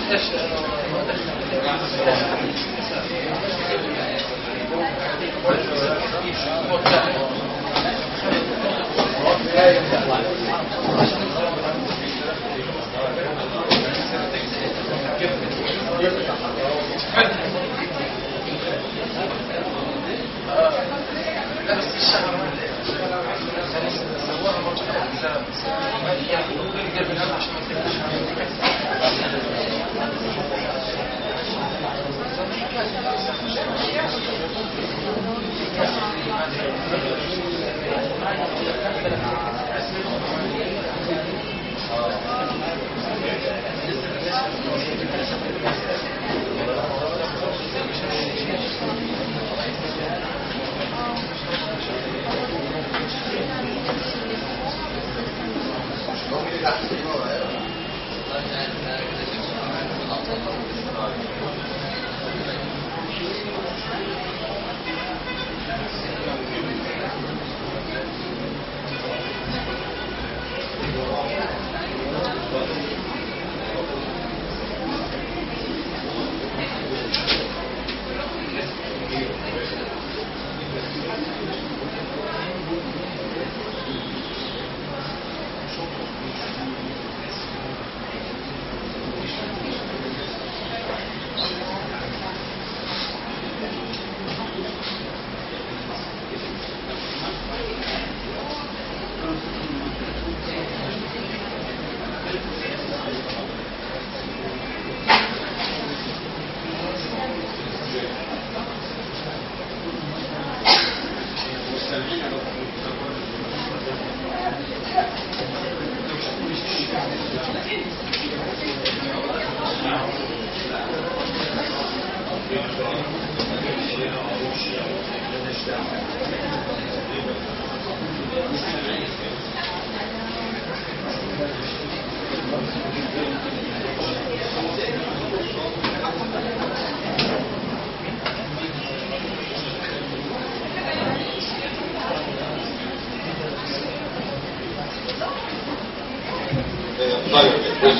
طيب بص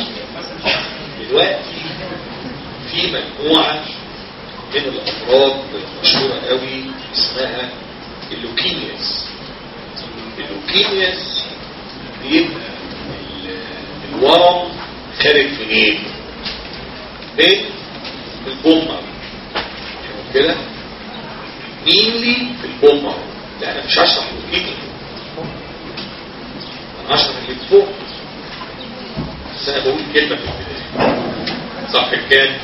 دلوقتي في مجموعة من الأمراض مشهورة قوي اسمها اللوكيمياس اللوكيمياس بيبقى ال- الورم خارج منين؟ من البومر كده مينلي في البومر لا انا مش هشرح اللوكيميا انا هشرح اللي فوق بس انا بقول كلمة في البداية صح كام؟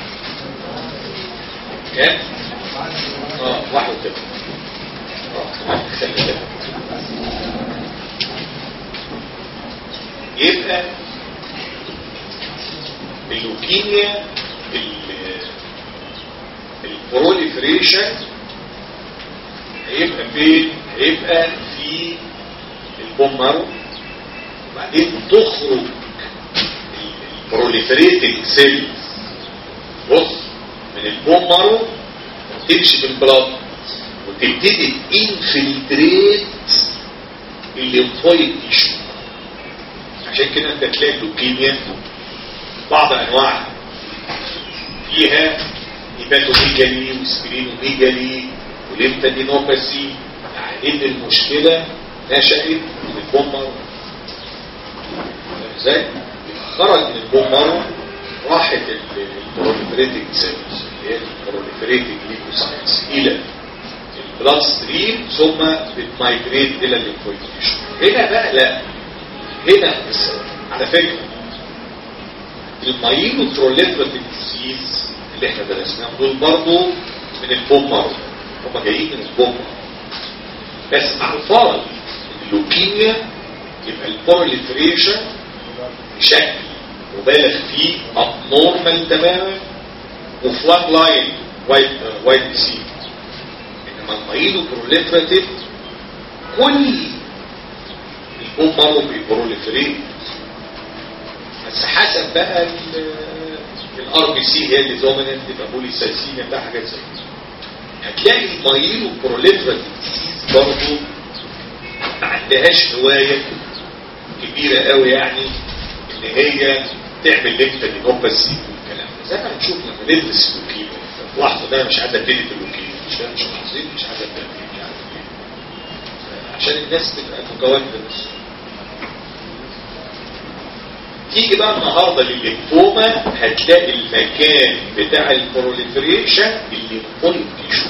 كام؟ اه واحد وتبقى اه خلي بالك. يبقى اللوكيميا ال- البروليفريشن هيبقى فين؟ هيبقى في البومر وبعدين تخرج البروليفريتنج سيلز بص من البومر تمشي في البلاد وتبتدي انفلتريت الليمفويد تيشو عشان كده انت تلاقي اللوكيميا بعض انواعها فيها هيباتوميجالي وسبرينوميجالي وليمفادينوباسي يعني ان المشكله نشأت من البومر فاهم ازاي؟ خرج من البومر راحت البروليفريتنج سيلز اللي هي البروليفريتنج ليكوسايتس الى البلاد ستريم ثم بتمايجريت الى الليمفويد تيشو هنا بقى لا هنا بس على فكره المايلو بروليفريتنج ديزيز اللي احنا درسناهم دول برضه من البومر هم جايين من البومر بس مع الفرق ان اللوكيميا يبقى البروليفريشن بشكل مبالغ فيه ابنورمال تماما وفلاج لاين وايت وايت ديسيز انما المايلو بروليفراتيف كل البومر بيبروليفريت بس حسب بقى الار بي سي هي اللي دوميننت تبقى بوليسايسيميا بتاع حاجات زي كده هتلاقي المايلو بروليفراتيف ديزيز برضه ما عندهاش هوايه كبيره قوي يعني ان هي تعمل ليمفادينوباسي والكلام ده زي ما هنشوف لما ندرس اللوكيميا لاحظوا ده مش عايز ابتدي في اللوكيميا مش مش لاحظين مش عايز ابتدي مش عارف ليه عشان الناس تبقى متواجده بس تيجي بقى النهارده للليمفوما هتلاقي المكان بتاع البروليفريشن الليمفويد تيشو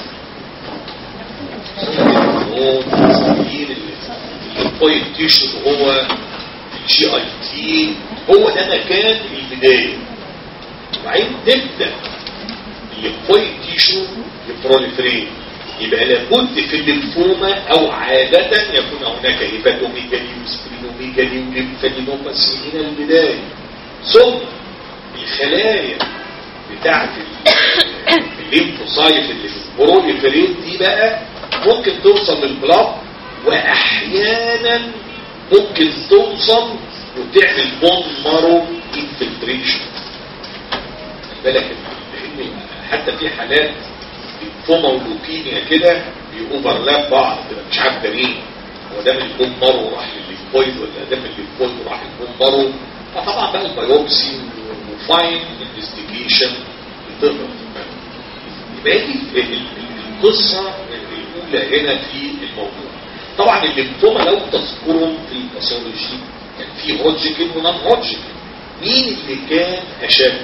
الليمفويد تيشو اللي هو الجي اي تي هو ده مكان البدايه وبعدين نبدا الليمفويد تيشو يبروليفريت يبقى لابد في الليمفوما او عادة يكون هناك هيباتوميجالي وسبرينوميجالي وليمفادينوباثي من البداية ثم الخلايا بتاعت الليمفوسايت اللي بروليفريت دي بقى ممكن توصل للبلاد واحيانا ممكن توصل وتعمل بون مارو انفلتريشن بالك لان حتى في حالات ليمفوما ولوكيميا كده بيوفرلاب بعض كده مش عارف ده مين هو ده من البون مارو راح للليمفويد ولا ده من الليمفويد راح للبون مارو فطبعا بقى البيوبسي وفاين انفستيجيشن بتقدر يبقى دي القصه الاولى هنا في الموضوع طبعا الليمفوما لو تذكرهم في الباثولوجي كان في هوجكن ونان هوجكن مين اللي كان اشد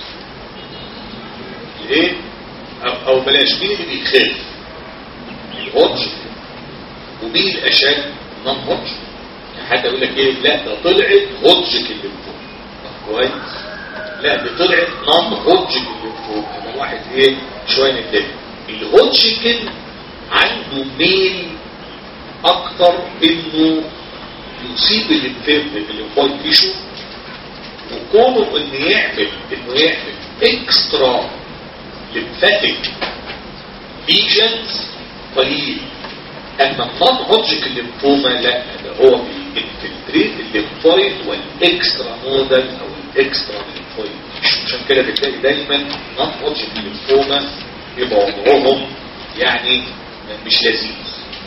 ايه او, أو بلاش مين اللي بيخاف الهوجكن ومين الاشد نان هوجكن يعني حتى يقول لك ايه لا ده طلعت هوجكن الليمفوما كويس لا دي طلعت نان هوجكن الليمفوما يبقى واحد ايه شويه نتضايق الهوجكن عنده ميل اكتر انه يصيب الليمفويد تيشو وكونه انه يعمل انه يعمل اكسترا ليمفاتيك ليجنز قليل اما النون هوجيك الليمفوما لا ده هو بينفلتريت الليمفويد والاكسترا نودال او الاكسترا ليمفويد تيشو عشان كده بتلاقي دايما نون هوجيك الليمفوما يبقى وضعهم يعني مش لذيذ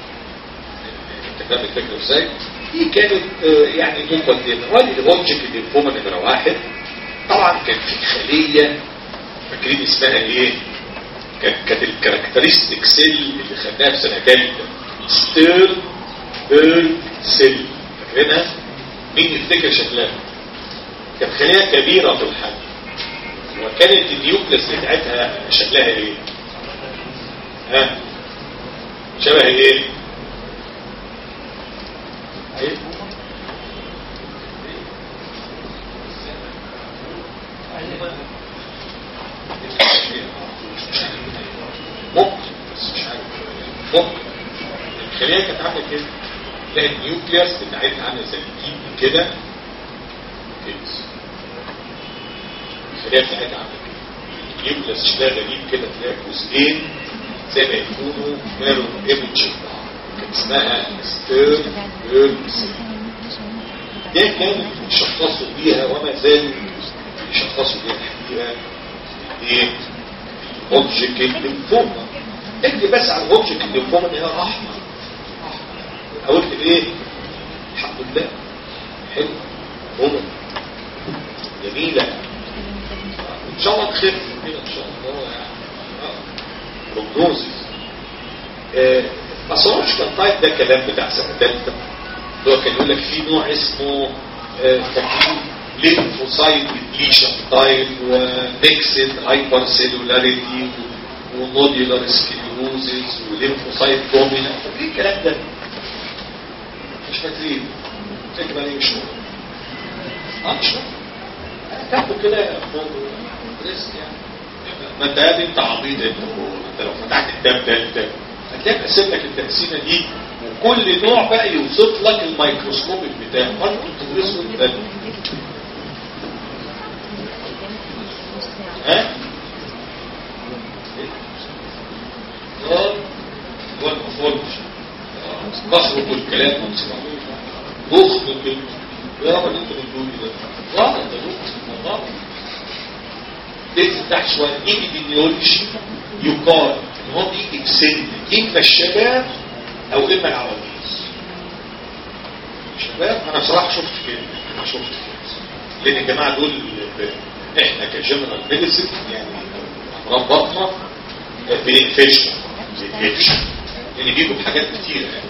فاهم الفكره ازاي؟ دي كانت يعني مقدمه وادي الهوجيك الليمفوما نمره واحد طبعا كان في خليه فاكرين اسمها ايه؟ كانت كانت الكاركترستيك سيل اللي خدناها في سنه ثالثه ستير بيرد سيل فاكرينها؟ مين يفتكر شكلها؟ كانت خليه كبيره في الحجم وكانت النيوكلس بتاعتها شكلها ايه؟ ها؟ شبه ايه؟ ايه؟ ممكن بس مش عارف ممكن الخلية كانت عاملة كده تلاقي النيوكليوس بتاعتها عاملة زي الجيب كده كده الخلية بتاعتها عاملة كده النيوكليوس شكلها غريب كده تلاقي جزئين زي ما يكونوا ميرور ايمج كان اسمها ستير بيرد ده كانوا يشخصوا بيها وما زالوا يشخصوا بيها الحقيقة ايه اوبجيكت الليمفوما اكتب بس على الاوبجيكت الليمفوما ان هي رحمه او اكتب ايه الحمد لله حلو هنا جميله ان شاء الله تخف كده ان شاء الله يعني بروجنوزيس بس هو مش كان طيب ده كلام بتاع سنه ثالثه اللي هو كان يقول لك في نوع اسمه تكليف ليمفوسايت ديبليشن تايب وميكسد هايبر سيلولاريتي ونوديولار سكليروزيس وليمفوسايت دومينا فاكرين الكلام ده مش فاكرين تكتب عليه مش اه مش تاخده كده فوق ريسك يعني ما انت قاعد انت عبيط انت انت لو فتحت الكتاب ده انت هتلاقي قاسم لك التقسيمه دي وكل نوع بقى يوصف لك الميكروسكوبيك بتاعه ما انت تدرسه انت ها؟ اه هو المفروض بخرج الكلام بخرج يا رب اللي انت بتقولي ده واضح ده واضح تنزل تحت شويه ايبيديميولوجي يقال ان هو بيجي بسن اما الشباب او اما العواجيز شباب انا بصراحه شفت كده انا شفت كده لان الجماعه دول احنا كجنرال ميديسن يعني امراض بطنه بنقفشها بنقفش لان بيجوا بحاجات كتيره يعني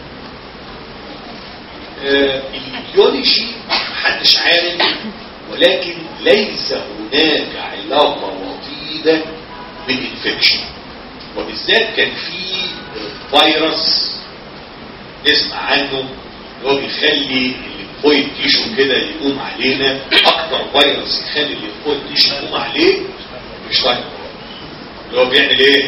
آه، الايديولوجي محدش عارف ولكن ليس هناك علاقه وطيده بالانفكشن وبالذات كان في فيروس نسمع عنه اللي هو بيخلي الليمفويد تيشو كده يقوم علينا اكتر فيروس يخلي الليمفويد تيشو يقوم عليه مش فاهم اللي هو بيعمل ايه؟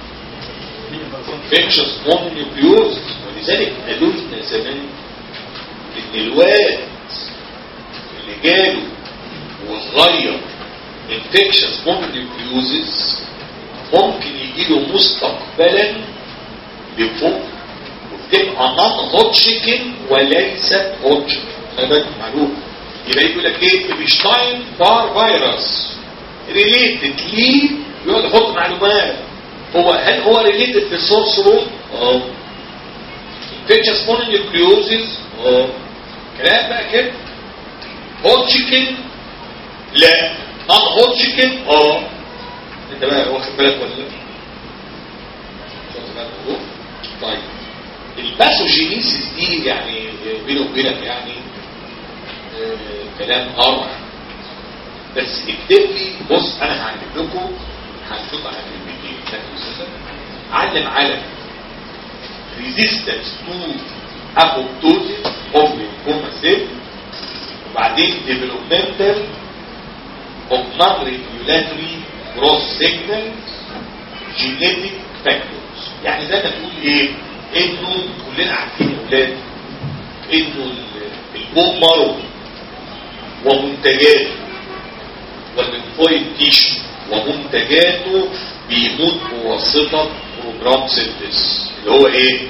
انفكشنز مونيوكليوز ولذلك قالوا لنا زمان ان الواد اللي جاله وغير انفكشنز مونيوكليوزز ممكن يجي له مستقبلا لفوق وتبقى نون هوتشكن وليست هوتشكن هذا معلومه يبقى يقول لك ايه ابشتاين بار فيروس ريليتد ليه يقعد يحط معلومات هو هل هو ريليتد للسورس رول؟ اه انفكشن مونيوكليوزز اه كلام بقى كده هوتشكن لا نون هوتشكن اه انت بقى واخد بالك ولا لا؟ شفت بقى الموضوع؟ طيب الباثوجينيسيس دي يعني بيني وبينك يعني آه، كلام هرع بس اكتب لي بص انا هعلم لكم هعلم لكم على كلمتين علم على ريزيستنس تو apoptosis of lymphoma cell وبعدين developmental of non-regulatory growth signals genetic factors يعني زي ما تقول ايه انه كلنا عارفين يا اولاد انه ال- البون مارو ومنتجاته والليمفويد تيشو ومنتجاته بيموت بواسطة بروجرام سينتس اللي هو ايه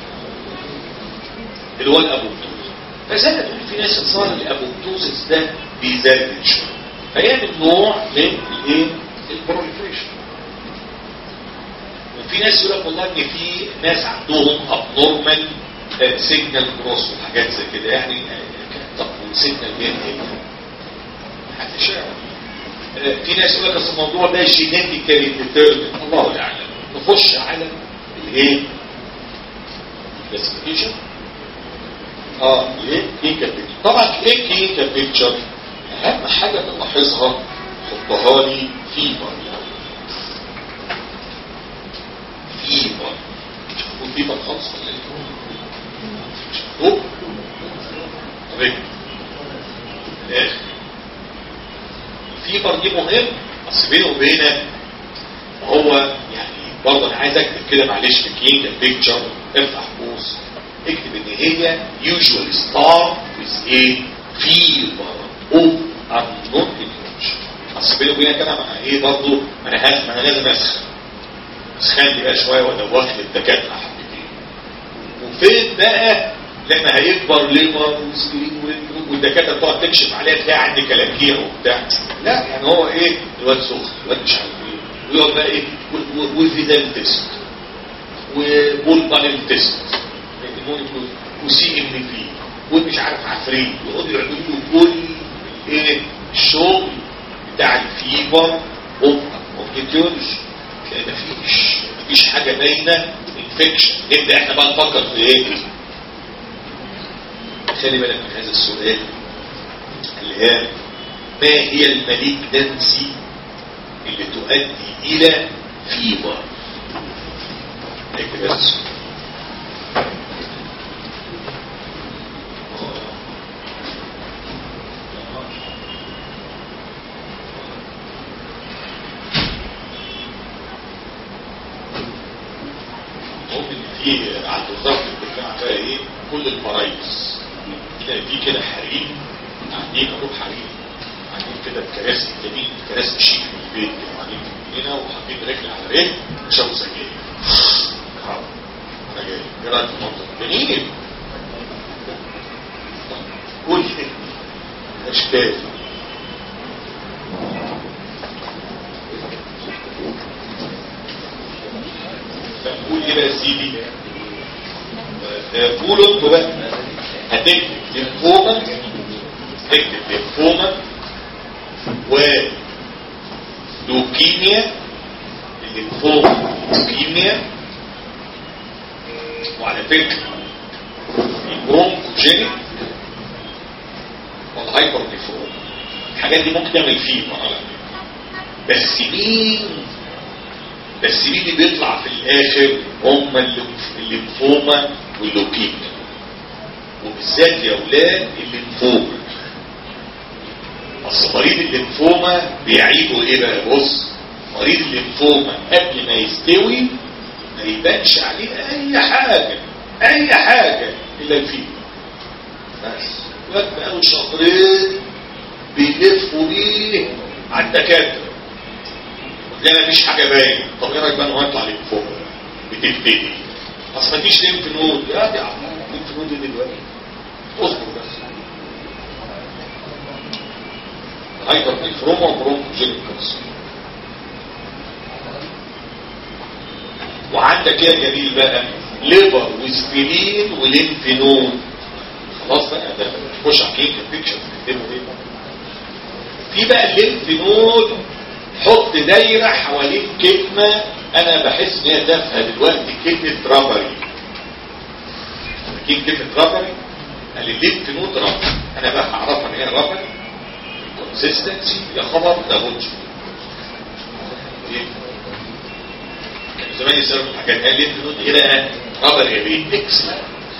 اللي هو الابوبتوز فزي ما تقول في ناس صار الابوبتوزس ده بيزاد شويه فيعمل نوع من الايه البروليفريشن وفي ناس يقول لك والله ان في ناس عندهم ابنورمال سيجنال كروس وحاجات زي كده يعني آه، طب والسيجنال بين ايه؟ محدش يعرف آه، في ناس يقول لك اصل الموضوع ده جينيتيكالي ديترمن الله يعلم نخش على الايه؟ كلاسيفيكيشن اه ليه كلينيكال بيكتشر طبعا ايه كلينيكال بيكتشر اهم حاجه نلاحظها حطها لي فيبر فيبر مش هتكون فيبر خالص ولا ايه مش هتكون طيب الاخر الفيبر دي مهم اصل بيني وبينك هو يعني برضه انا عايز اكتب كده معلش في كلينيكال بيكتشر افتح قوس اكتب ان هي usually start with a fever of unknown etiology اصل بيني وبينك انا مع ايه برضه ما انا هاز- ما انا لازم اسخن اسخن لي بقى شويه وادوخ لي الدكاتره حبتين وفين بقى لما هيكبر ليفر وسكرين ويندروب والدكاتره تقعد تكشف عليها تلاقي عندي كلاكيع وبتاع لا يعني هو ايه الواد سخن الواد مش عارف ايه ويقعد بقى ايه و- و- وفيدال تيست وبول بانل تيست وسي ام في ومش عارف عفريت ويقعدوا يعملوا له كل ايه الشغل بتاع الفيبر اوف اوبتيولوجي تلاقي مفيش مفيش حاجه باينه انفكشن نبدا احنا بقى نفكر في ايه خلي بالك من هذا السؤال اللي هي ما هي الماليجنسي اللي تؤدي الى فيبر اكتب هذا السؤال ممكن في عند وزاره الدفاع بقى ايه كل المرايز تلاقي في كده حريم قاعدين اروح حريم قاعدين كده بكراسي جميل كراسي شيك في البيت كده قاعدين هنا وحاطين رجل على رجل وشربوا سجاير اه سجاير ايه رايك في المنظر جميل قول لي اشكال قول ايه بقى يا سيدي آه، قولوا انتوا بقى هتكتب ليمفوما تكتب ليمفوما ولوكيميا الليمفوما لوكيميا وعلى فكرة البرونكوجينيك والهايبر نيفرون الحاجات دي ممكن تعمل فيه مرة بس مين بس مين اللي بيطلع في الاخر هم الليمفوما واللوكيميا وبالذات يا اولاد الليمفوما اصل مريض الليمفوما بيعيبوا ايه بقى بص مريض الليمفوما قبل ما يستوي ما يبانش عليه اي حاجة اي حاجة الا الفيبر بس الواد بقاله شهرين بيلفوا بيه على الدكاتره لا مفيش حاجه باينه طب ايه رايك بقى انه هيطلع للفوق بتبتدي اصل مفيش ليمف نود يا دي عم ليمف نود دي دلوقتي اصبر بس هايبر نيفروما وبرونكوجينيك كانسر وعندك يا جميل بقى ليبر وسبلين وليمف نود خلاص بقى ده خش على كيك البيكشر تكتبه ايه في بقى الليمف نود حط دايره حوالين كلمه انا بحس ان هي تافهه دلوقتي كلمه رابري اكيد كلمه رابري قال الليمف نود رابري انا بقى هعرفها ان هي رابري كونسيستنسي يا خبر ده بوتش كان زمان يسألوا الحاجات قال الليمف نود ايه بقى رابري يا بيه اكسلنت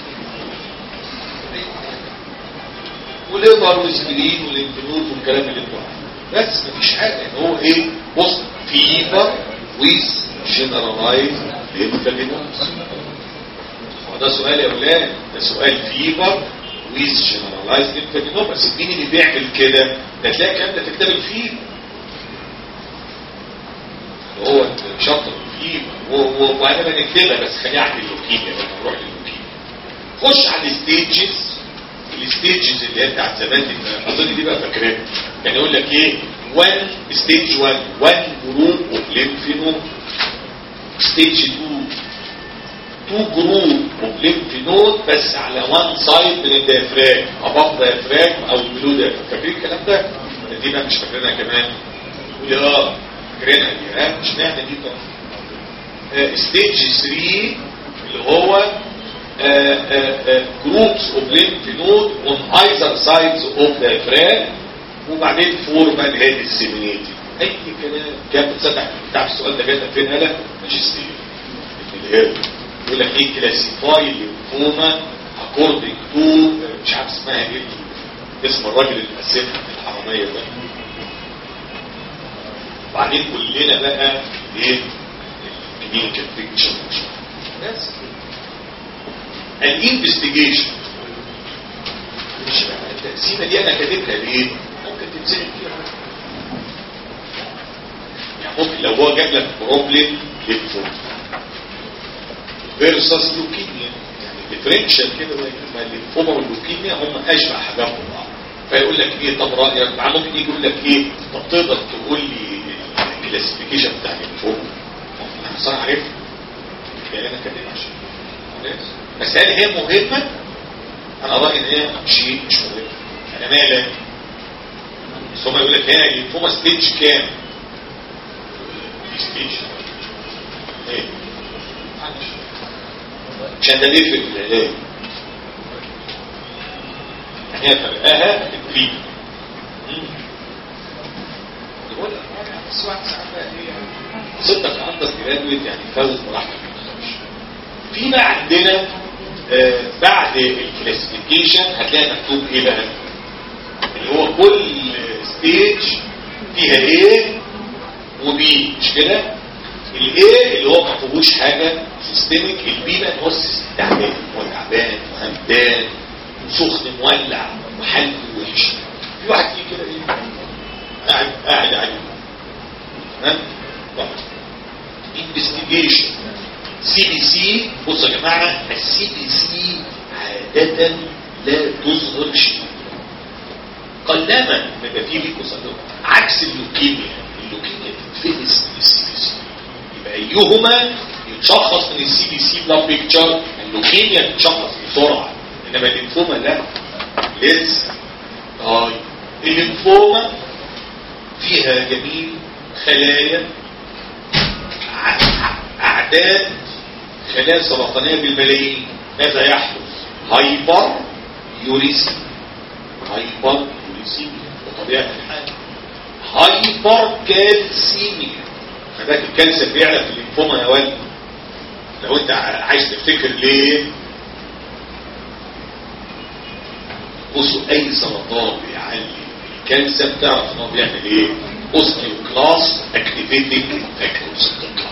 وليبر وسبلين والانتنود والكلام اللي انتوا عارفينه بس مفيش حاجه يعني هو ايه بص فيبر ويز جنرالايز ليمفادينوز هو ده سؤال يا اولاد ده سؤال فيبر ويز جنرالايز ليمفادينوز بس مين اللي بيعمل كده ده تلاقي الكلام ده في كتاب الفيبر هو شطر الفيبر وانا بنكتبها بس خليها عند اللوكيميا بقى نروح للوكيميا خش على الستيجز الستيجز اللي هي بتاعت زمان دي اظن دي بقى فاكرينها كان يقول لك ايه 1 ستيج 1 1 جروب اوف ليمف نود ستيج 2 2 جروب اوف ليمف نود بس على وان سايد من الديافراجم اباف ديافراجم او بلو ديافراجم فاكرين الكلام ده؟ دي بقى مش فاكرينها كمان قول اه فاكرينها دي ها مش معنى دي طبعا ستيج 3 اللي هو جروبس اوف ليمف نود اون ايزر سايدز اوف diaphragm وبعدين فور بقى اللي هي السيمينيتي اي كلام كان بتصدق بتاع السؤال ده جاي فين هلا ماجستير اللي هي يقول لك ايه كلاسيفاي الليمفوما اكوردنج تو مش عارف اسمها ايه اسم الراجل اللي قسمها الحراميه ده وبعدين كلنا بقى ايه الكلينيكال بيكتشر بس الانفستيجيشن مش التقسيمه دي انا كاتبها ليه ممكن تتسال فيها يعني ممكن لو هو جاب لك بروبلم ليمفوم فيرسس لوكيميا يعني ديفرنشال كده ما الليمفوما واللوكيميا هم اشبه حاجات ببعض فيقول لك ايه طب رايك مع ممكن يجي يقول لك ايه طب تقدر تقول لي الكلاسيفيكيشن بتاع الليمفوما انا صراحه عارف يعني انا كاتبها عشان بس هل هي مهمة انا رأيي ان هي شيء مش مهم انا مالك بس هم يقول لك هنا الليمفوما ستيج كام دي ستيج ايه عشان ده بيفرق في العلاج يعني هي فرقها التريد يقول لك بس واحد ساعات بقى ايه صدق عندك جرادويت يعني فوز براحتك في بقى عندنا آه بعد الكلاسيفيكيشن هتلاقي مكتوب ايه بقى اللي هو كل ستيج فيها ايه وبي مش كده الايه اللي هو ما فيهوش حاجه سيستميك البي بقى هو تعبان هو تعبان وهمدان وسخن مولع وحل وحش في واحد فيه كده ايه قاعد قاعد عليه ها طبعا انفستيجيشن سي بي سي بصوا يا جماعه السي بي سي عاده لا تظهر شيء قلما بيبقى فيه ليكوسايتوم عكس اللوكيميا اللوكيميا تتفلس من السي بي سي يبقى ايهما يتشخص من السي بي سي بلاد بيكتشر اللوكيميا تتشخص بسرعه انما الليمفوما لا لسه طيب الليمفوما فيها جميل خلايا ع- اعداد خلايا سرطانيه بالملايين ماذا يحدث هايبر يوريسيميا هايبر يوريسيميا بطبيعه الحال هايبر كالسيميا فده الكالسيوم بيعلى في الليمفوما يا ولد لو انت ع- عايز تفتكر ليه بصوا اي سرطان بيعلي الكالسيوم تعرف ان هو بيعمل ايه اوستيوكلاس اكتيفيتنج فاكتورز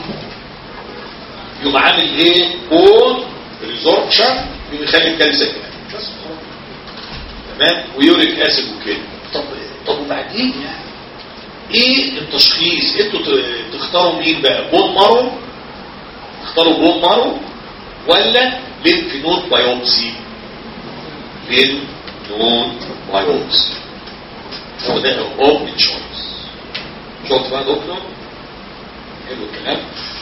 يقوم عامل ايه بون ريزوربشن يقوم يخلي الكالسيوم يعلى. بس خلاص. تمام ويوريك اسيد وكده طب طب وبعدين يعني ايه التشخيص انتوا ت- تختاروا مين بقى بون مارو تختاروا بون مارو ولا لينف نود بايوبسي لينف نود بايوبسي هو ده اوبن تشويس شفت بقى دكتور حلو الكلام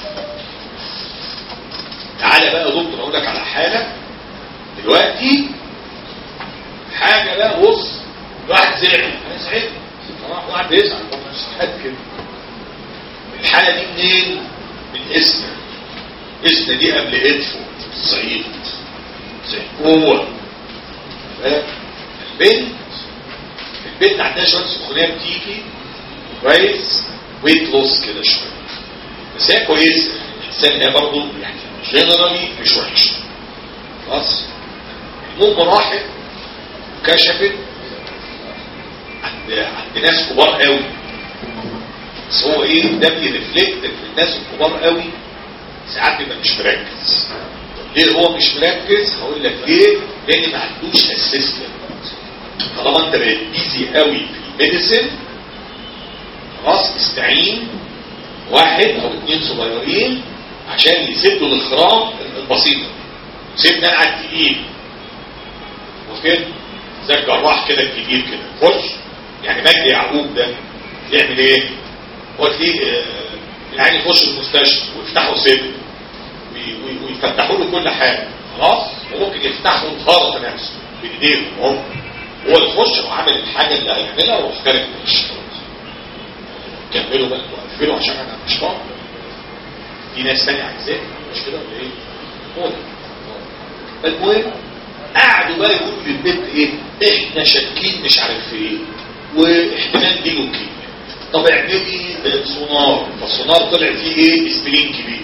تعالى بقى يا دكتور اقول لك على حاله دلوقتي حاجه بقى بص الواحد زعل انا زعلت صراحه واحد بيزعل برضه حد كده الحاله دي منين؟ من اسنا اسنا دي قبل ادفو في الصعيد زي قوه فاهم؟ البنت البنت عندها شويه سخونيه بتيجي كويس ويت لوس كده شويه بس هي كويسه الانسان هي برضه يعني جنرالي مش وحشه خلاص المهم راحت وكشفت عند عند ناس كبار قوي بس هو ايه ده بيرفلكت في الناس الكبار قوي ساعات بيبقى مش مركز طب ليه هو مش مركز هقول لك ليه لان ما عندوش اسيستنت طالما انت بقيت بيزي قوي في الميديسن خلاص استعين واحد او اثنين صغيرين عشان يسدوا الاخرام البسيطه سيبنا انا على التقيل وكده زي الجراح كده الكبير كده خش يعني مجدي يعقوب ده يعمل ايه؟ هو تلاقيه آه، العيان يخش المستشفى ويفتحوا سجن وي- وي- ويفتحوا له كل حاجه خلاص وممكن يفتحوا الغلط نفسه بايديهم هم هو يخش وعامل الحاجه اللي هيعملها ويروح خارج من الشغل كملوا بقى وقفلوا عشان انا مش فاضي في ناس تانية عايزاه مش كده ولا ايه؟ هو ده. المهم قعدوا بقى يقولوا للبنت ايه احنا شاكين مش عارف في ايه واحتمال دي لوكيميا طب اعملي سونار فالسونار طلع فيه ايه اسبرين كبير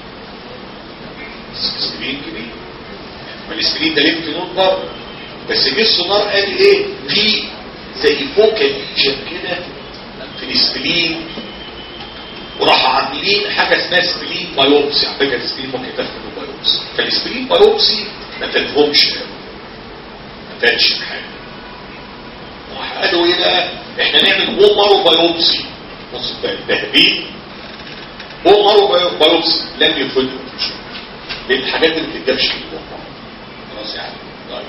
اسبرين كبير ما الاسبرين ده ليمف نود برضه بس جه السونار قال ايه في زي فوكال ليجن كده في الاسبرين وراحوا عاملين حاجه اسمها سبلين بايوبسي على فكره السبلين ممكن تاخد بايوبسي فالسبلين بايوبسي ما فادهمش قوي ما فادش حاجه وقالوا ايه بقى احنا نعمل بومر بايوبسي بص ده التهديد بومر بايوبسي لم يفيدهم في شيء لان الحاجات دي ما بتتجابش في البومر خلاص يعني طيب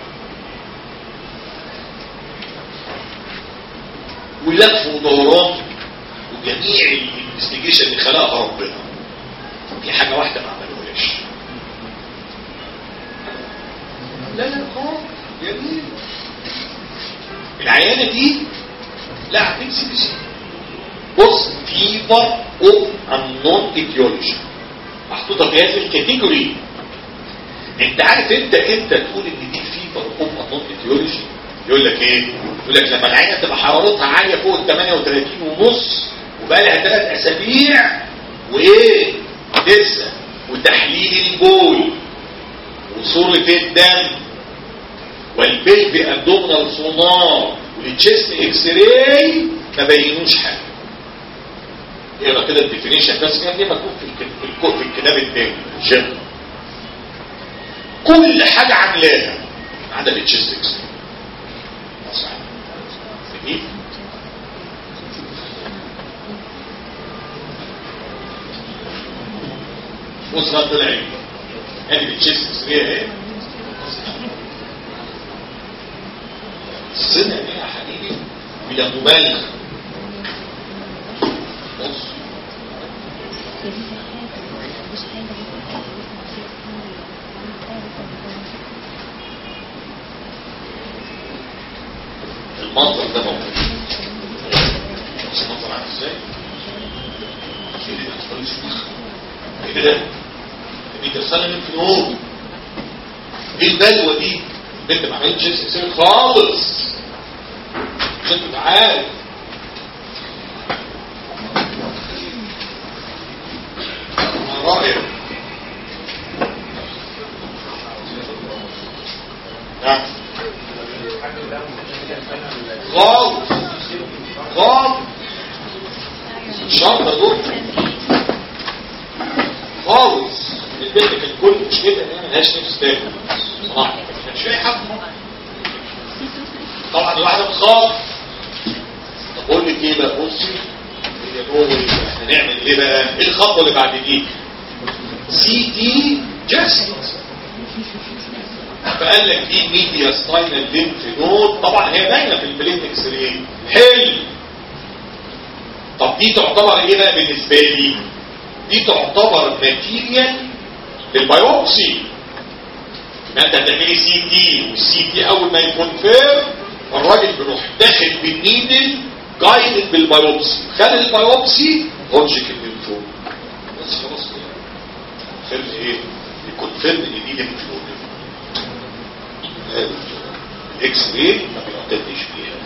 ولف ودوران وجميع الانفستيجيشن اللي خلقها ربنا في حاجه واحده ما عملوهاش لا لا خالص جميل العيانه دي لا عندك سي بي سي بص فيفر اوف انون ايديولوجي محطوطه في هذه الكاتيجوري انت عارف انت انت تقول ان دي فيفر اوف انون ايديولوجي يقول لك ايه يقول لك لما العينه تبقى حرارتها عاليه فوق ال 38 ونص وبقى لها ثلاث اسابيع وايه لسه وتحليل البول وصوره الدم والبلب ابدومينال سونار والتشيست اكس راي ما بينوش حاجه اقرا كده الديفينيشن بس كان دي مكتوب في الكتاب في, الكتاب في الكتاب التاني الجنرال كل حاجه عاملاها ما عدا التشيست اكس راي صح جميل بص بقى طلع ايه ادي التشيست اكس راي اهي السنة دي يا حبيبي بلا مبالغة بص المنظر ده موجود بص المنظر عارف ازاي؟ ايه ده؟ دي ترسانة من فنون ايه البلوة دي؟ البنت ما عملتش سلسلة خالص عشان تبقى عارف رائع نعم خالص خالص شرطة دول خالص البنت كان كل مشكلة ان هي ملهاش نفس تاكل صراحة ما كانش فيها حق طبعا الواحدة بتخاف طب اقول لك ايه بقى بصي هي نقول احنا نعمل ايه بقى ايه الخطوة اللي بعد دي سي تي جاست فقال لك دي ميديا ستاينال لينف نود طبعا هي باينه في البلين اكس راي حلو طب دي تعتبر ايه بقى بالنسبه لي دي تعتبر ماتيريال للبيوبسي ما انت هتعملي سي تي والسي تي اول ما يكونفيرم الراجل بيروح داخل بالنيدل جايدد بالبيوبسي خلي البيوبسي لوجيك الليمفوم بس خلاص كده فيلم ايه يكونفيرم ان دي ليمفوم الاكس راي ما بنعتدش بيها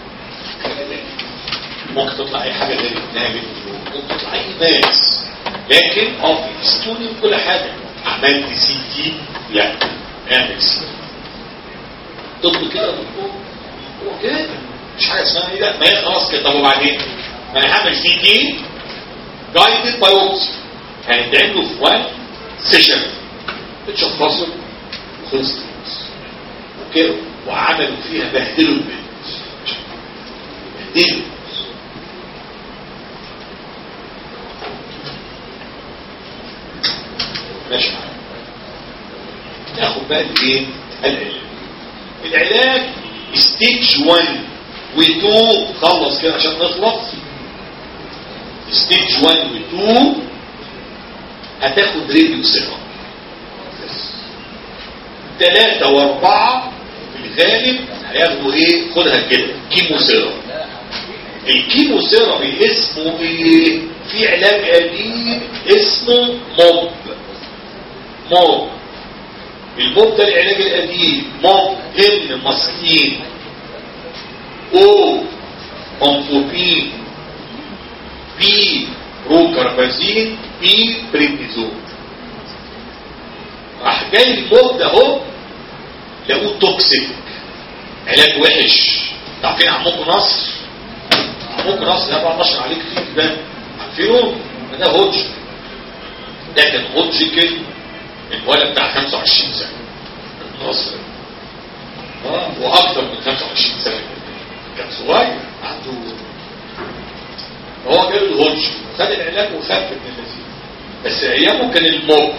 ممكن تطلع اي حاجه غير انها ممكن تطلع اي ماس لكن اه في هيستوري وكل حاجه عملت سي تي لا اعمل سي تي طب كده يا دكتور هو كده مش حاجه اسمها ايه لا ما هي خلاص كده طب وبعدين ما انا هعمل سي تي جايدد بايوبسي هنتعمله في وان سيشن اتشخصوا وخلصت وكده وعملوا فيها بهدلوا البنت بهدلوا ماشي معايا ناخد بقى الايه العلاج العلاج ستيج 1 و2 خلص كده عشان نخلص ستيج 1 و2 هتاخد راديو سيرم ثلاثة واربعة في الغالب هياخدوا ايه خدها كده كيمو سيرم الكيمو سيرم اسمه ايه في علاج قديم اسمه موب موب الموب ده العلاج القديم موب ام ماسكين او منفوبين بي روكربازين بي بريدنيزون راح جاي الموب ده اهو لقوه توكسيك علاج وحش عارفين عمكم نصر عمكم نصر ده 14 عليك فيه ده عارفينه ده هوج ده كان هوجيكل الولد بتاع 25 سنه نصر اه واكثر من 25 سنه كان صغير عنده هو جاله الهوج خد العلاج وخف من النزيف بس ايامه كان الموت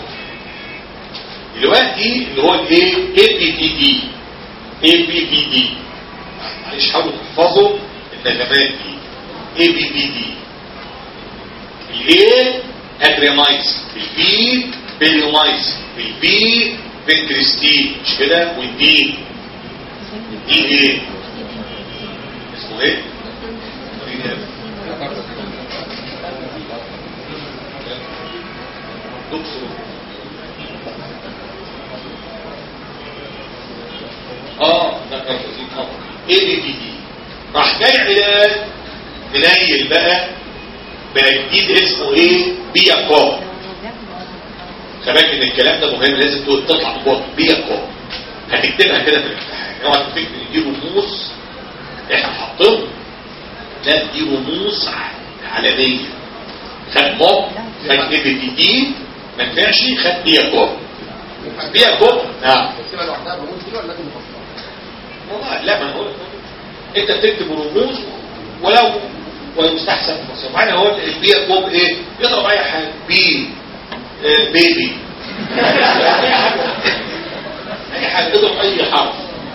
دلوقتي اللي هو الايه اي بي بي دي اي بي بي دي معلش حاولوا تحفظوا النغمات دي اي بي بي دي الاي اجريمايز البي بيليومايز البي بنكريستين مش كده والدي الدي ايه اسمه ايه دكتور اه ده كارفوزين اه ايه بي بي دي راح جاي علاج منيل بقى بقى جديد اسمه ايه بيا كوب خلي ان الكلام ده مهم لازم تطلع من جوه بيا كوب هتكتبها كده في الامتحان اوعى تفكر ان دي رموز احنا حاطينها لا دي رموز عالميه خد موب خد اي بي دي ما نفعش خد بيا كوب بيا كوب نعم والله لا ما انا هقول انت بتكتب رموز ولو ويستحسن مصر معنا هو البيئة كوب ايه يضرب اي حاجة بي اه بيبي اي حاجة اي حاجة يضرب اي حرف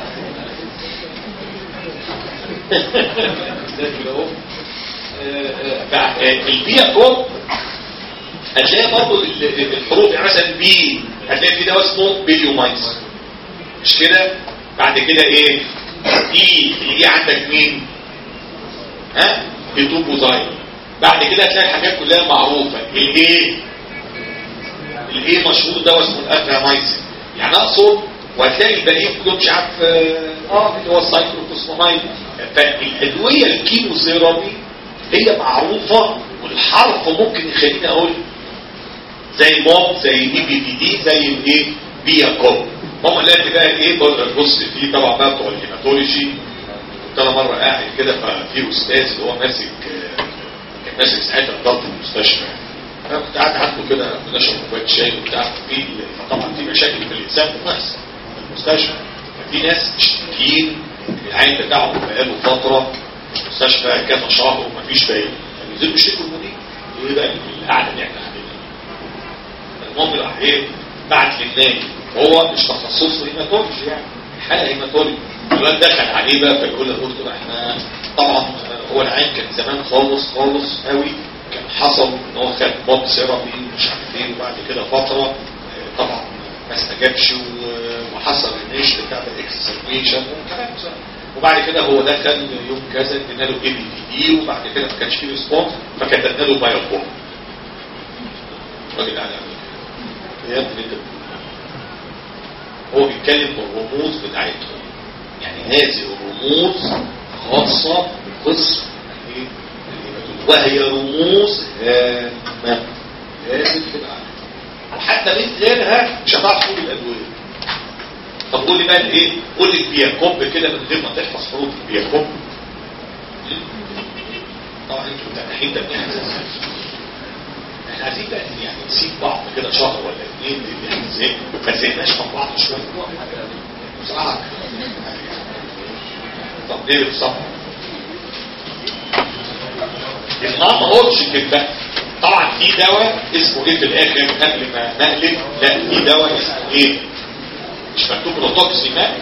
البيئة كوب هتلاقي برضه الحروف يعني مثلا بي هتلاقي في دواء اسمه بيليومايز مش كده بعد كده ايه دي اللي هي عندك مين ها بتوبوزايد بعد كده هتلاقي الحاجات كلها معروفه الايه الايه مشهور ده اسمه الافرامايسين يعني اقصد وهتلاقي الباقيين كلهم مش عارف اه اللي هو السايكلوفوسفامايد فالادويه الكيموثيرابي هي معروفه والحرف ممكن يخليني اقول زي موم زي اي بي دي دي زي الايه بيا كوب ماما قالت لي بقى ايه بص في طبعا بقى بتوع الهيماتولوجي كنت انا مره قاعد كده ففي استاذ اللي هو ماسك كان ماسك ساعتها اداره المستشفى انا كنت قاعد عنده كده بنشرب كوبايه شاي وبتاع في طبعا في مشاكل في الانسان بتحصل في المستشفى في ناس مشتكين العين بتاعهم بقاله فتره في المستشفى كذا شهر ومفيش باين فبينزلوا يشتكوا المدير ايه بقى القعده اللي احنا قاعدينها المهم راح ايه بعت للنادي هو مش تخصصه هيماتولوجي يعني حاله هيماتولوجي الواد دخل عليه بقى فيقول له دكتور احنا طبعا هو العين كان زمان خالص خالص قوي كان حصل ان هو خد بوب سيرابي مش عارف ايه وبعد كده فتره طبعا ما استجابش وحصل النيش بتاع الاكسسربيشن وكلام وبعد كده هو دخل يوم كذا ادينا له اي بي دي دي وبعد كده ما كانش فيه ريسبونس فكتبنا له بايوكوم الراجل قاعد يا ابني انت هو بيتكلم بالرموز بتاعتهم يعني هذه الرموز خاصة بقسم وهي رموز هامة لازم تبقى وحتى من غيرها مش هتعرف تقول الأدوية طب قول لي بقى الايه قول لي البياكوب كده من غير ما تحفظ حروف البياكوب طبعا انتوا متنحين ده احنا عايزين بقى يعني نسيب بعض كده شهر ولا اثنين يعني زي ما زهقناش من بعض شويه بصراحه طب ليه بصراحه النام هوتشكن بقى طبعا في دواء اسمه ايه في الاخر قبل ما نقلب لا في دواء اسمه ايه مش مكتوب روتوكسيماب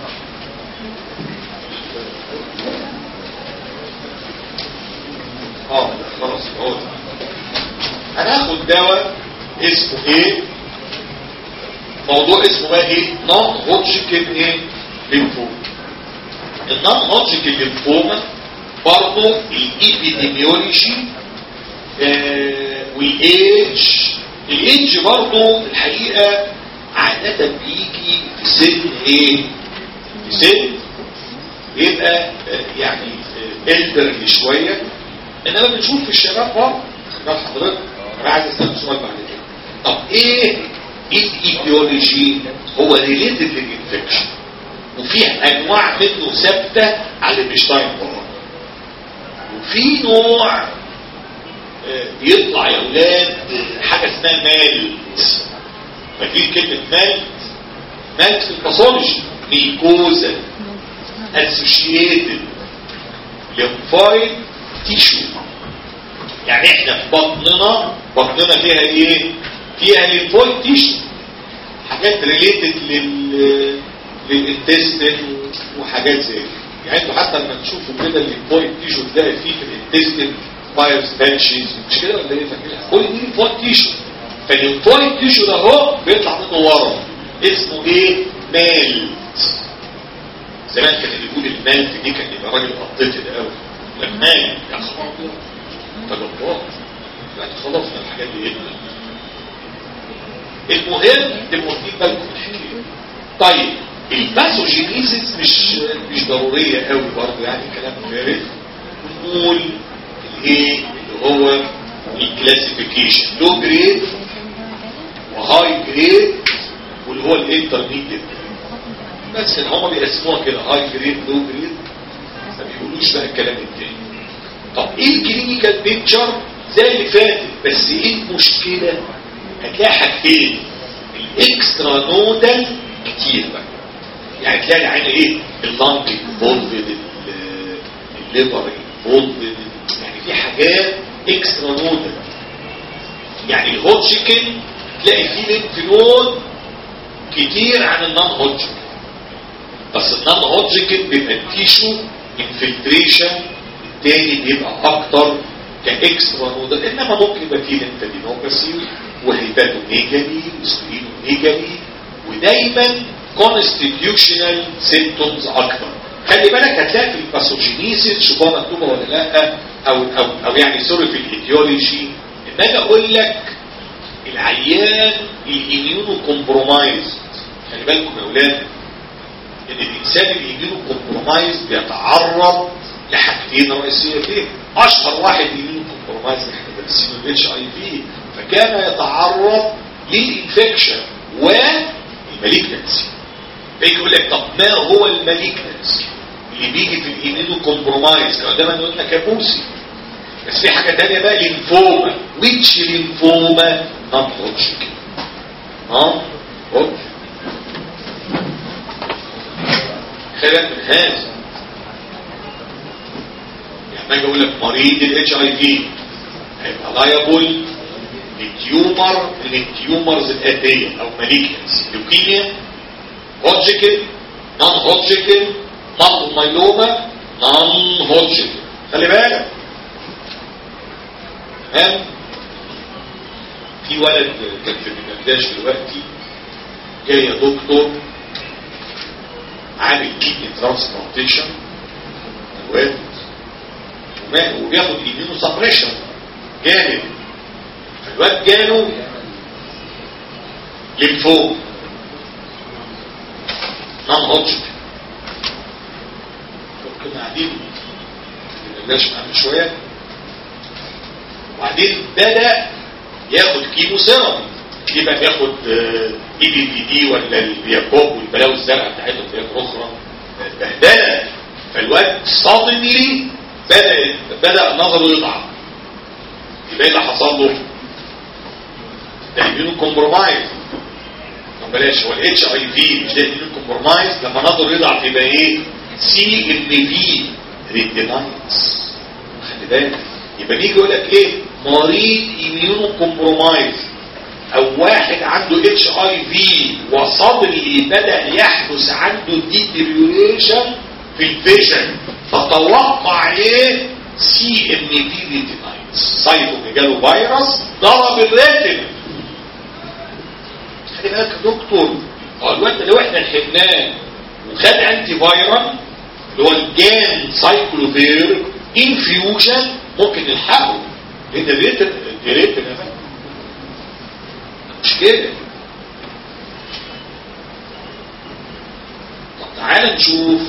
اه خلاص هو هناخد دواء اسمه ايه موضوع اسمه بقى ايه نون هوتشكن ايه ليمفوما النون هوتشكن ليمفوما برضه الايبيديميولوجي آه والايدج الايدج برضه الحقيقه عادة بيجي في سن ايه في سن يبقى يعني الدرلي شوية انما بنشوف في الشباب برضه خد حضرتك انا عايز اسالك سؤال بعد كده طب ايه الايديولوجي هو ريليتد للانفكشن وفي انواع منه ثابته على البيشتاين بره وفي نوع بيطلع يا اولاد حاجه اسمها مالت فاكرين كلمه مالت مالت في الباثولوجي ميكوزا اسوشيتد ليمفايد تيشو يعني احنا في بطننا بطننا فيها ايه فيها ليمفويد تيشو حاجات ريليتد لل للانتستين وحاجات زي كده يعني انتوا حتى لما تشوفوا كده الليمفويد تيشو تلاقي فيه في الانتستين بايرس بانشيز مش كده ولا ايه فاكرها كل دي ليمفويد تيشو فالليمفويد تيشو ده اهو بيطلع منه ورم اسمه ايه مالت زمان كان اللي يقول المالت دي كان يبقى راجل قطيت ده قوي لك مالت يا خبر انت جبار دلوقتي خلصنا الحاجات دي ايه المهم تبقوا واخدين بالكم من الحكايه طيب الباثوجينيزيس مش مش ضروريه قوي برضه يعني كلام فارغ نقول الايه اللي هو الكلاسيفيكيشن لو جريد وهاي جريد واللي هو الانترميديت بس ان هم بيقسموها كده هاي جريد لو جريد ما بيقولوش بقى الكلام التاني طب ايه الكلينيكال بيكتشر زي اللي فاتت بس ايه المشكله هتلاقي حاجتين الاكسترا نودال كتير بقى يعني تلاقي العين ايه اللانج انفولفد الليفر انفولفد يعني في حاجات اكسترا نودال يعني الهوتشكن تلاقي فيه لينف نود كتير عن النون هوتشكن بس النون هوتشكن بيبقى التيشو انفلتريشن التاني بيبقى اكتر كاكسترا نودال انما ممكن يبقى فيه لينفادينوباسي وهيباتو ميجالي وسكرينو ميجالي ودايما constitutional symptoms اكتر خلي بالك هتلاقي في الباثوجينيسيس شوفها مكتوبه ولا لا او او او يعني سوري في الايديولوجي ان انا اقول لك العيان الاميونو كومبرومايز خلي بالكم يا اولاد ان الانسان الاميونو كومبرومايز بيتعرض لحاجتين رئيسيتين اشهر واحد اميونو كومبرومايز احنا دارسينه الاتش اي في فكان يتعرض للانفكشن والمالجنسي بيجي يقول لك طب ما هو المالجنسي اللي بيجي في الاميونو كومبرومايز كان دايما قلنا كابوسي بس في حاجه ثانيه بقى لينفوما ويتش لينفوما نون هوتشكن ها هوتش خلال من هذا يعني اجي اقول لك مريض الاتش اي في هيبقى لايبل للتيومر من التيومرز الاتيه او مالجنسي لوكيميا هوتشكن نون هوتشكن مالتو مايلوما نون هوتشكن خلي بالك تمام في ولد كان في البنجلاديش دلوقتي جاي يا دكتور عامل كيدني ترانسبلانتيشن الواد وبياخد ايمينو سبريشن جامد فالواد جاله للفوق نون هوتشكن كنا قاعدين بنبلاش معاه شويه وبعدين بدا ياخد كيمو سيرابي يبقى بياخد اي بي دي دي ولا البياكوب والبلاوي الزرقاء بتاعتهم ديت اخرى بهدله فالواد صادملي بدا بدا نظره يضعف يبقى ايه اللي حصل له؟ ده ايميونو كومبرومايز طب بلاش هو الاتش اي في مش ده ايميونو كومبرومايز لما نظره يضعف يبقى ايه؟ سي ام في ريتينايتس خلي بالك يبقى بيجي يقول لك ايه مريض ايميونو كومبرومايز او واحد عنده اتش اي في وصدري بدا يحدث عنده ديتريوريشن في الفيجن فتوقع ايه سي ام في ريتينايتس سايتو جاله فيروس ضرب الريتين خلي بالك يا دكتور هو الوقت لو احنا لحقناه وخد انتي فايرال اللي هو الجان سايكلوفير انفيوجن ممكن نلحقه لان الريت الريت مش كده طب تعال نشوف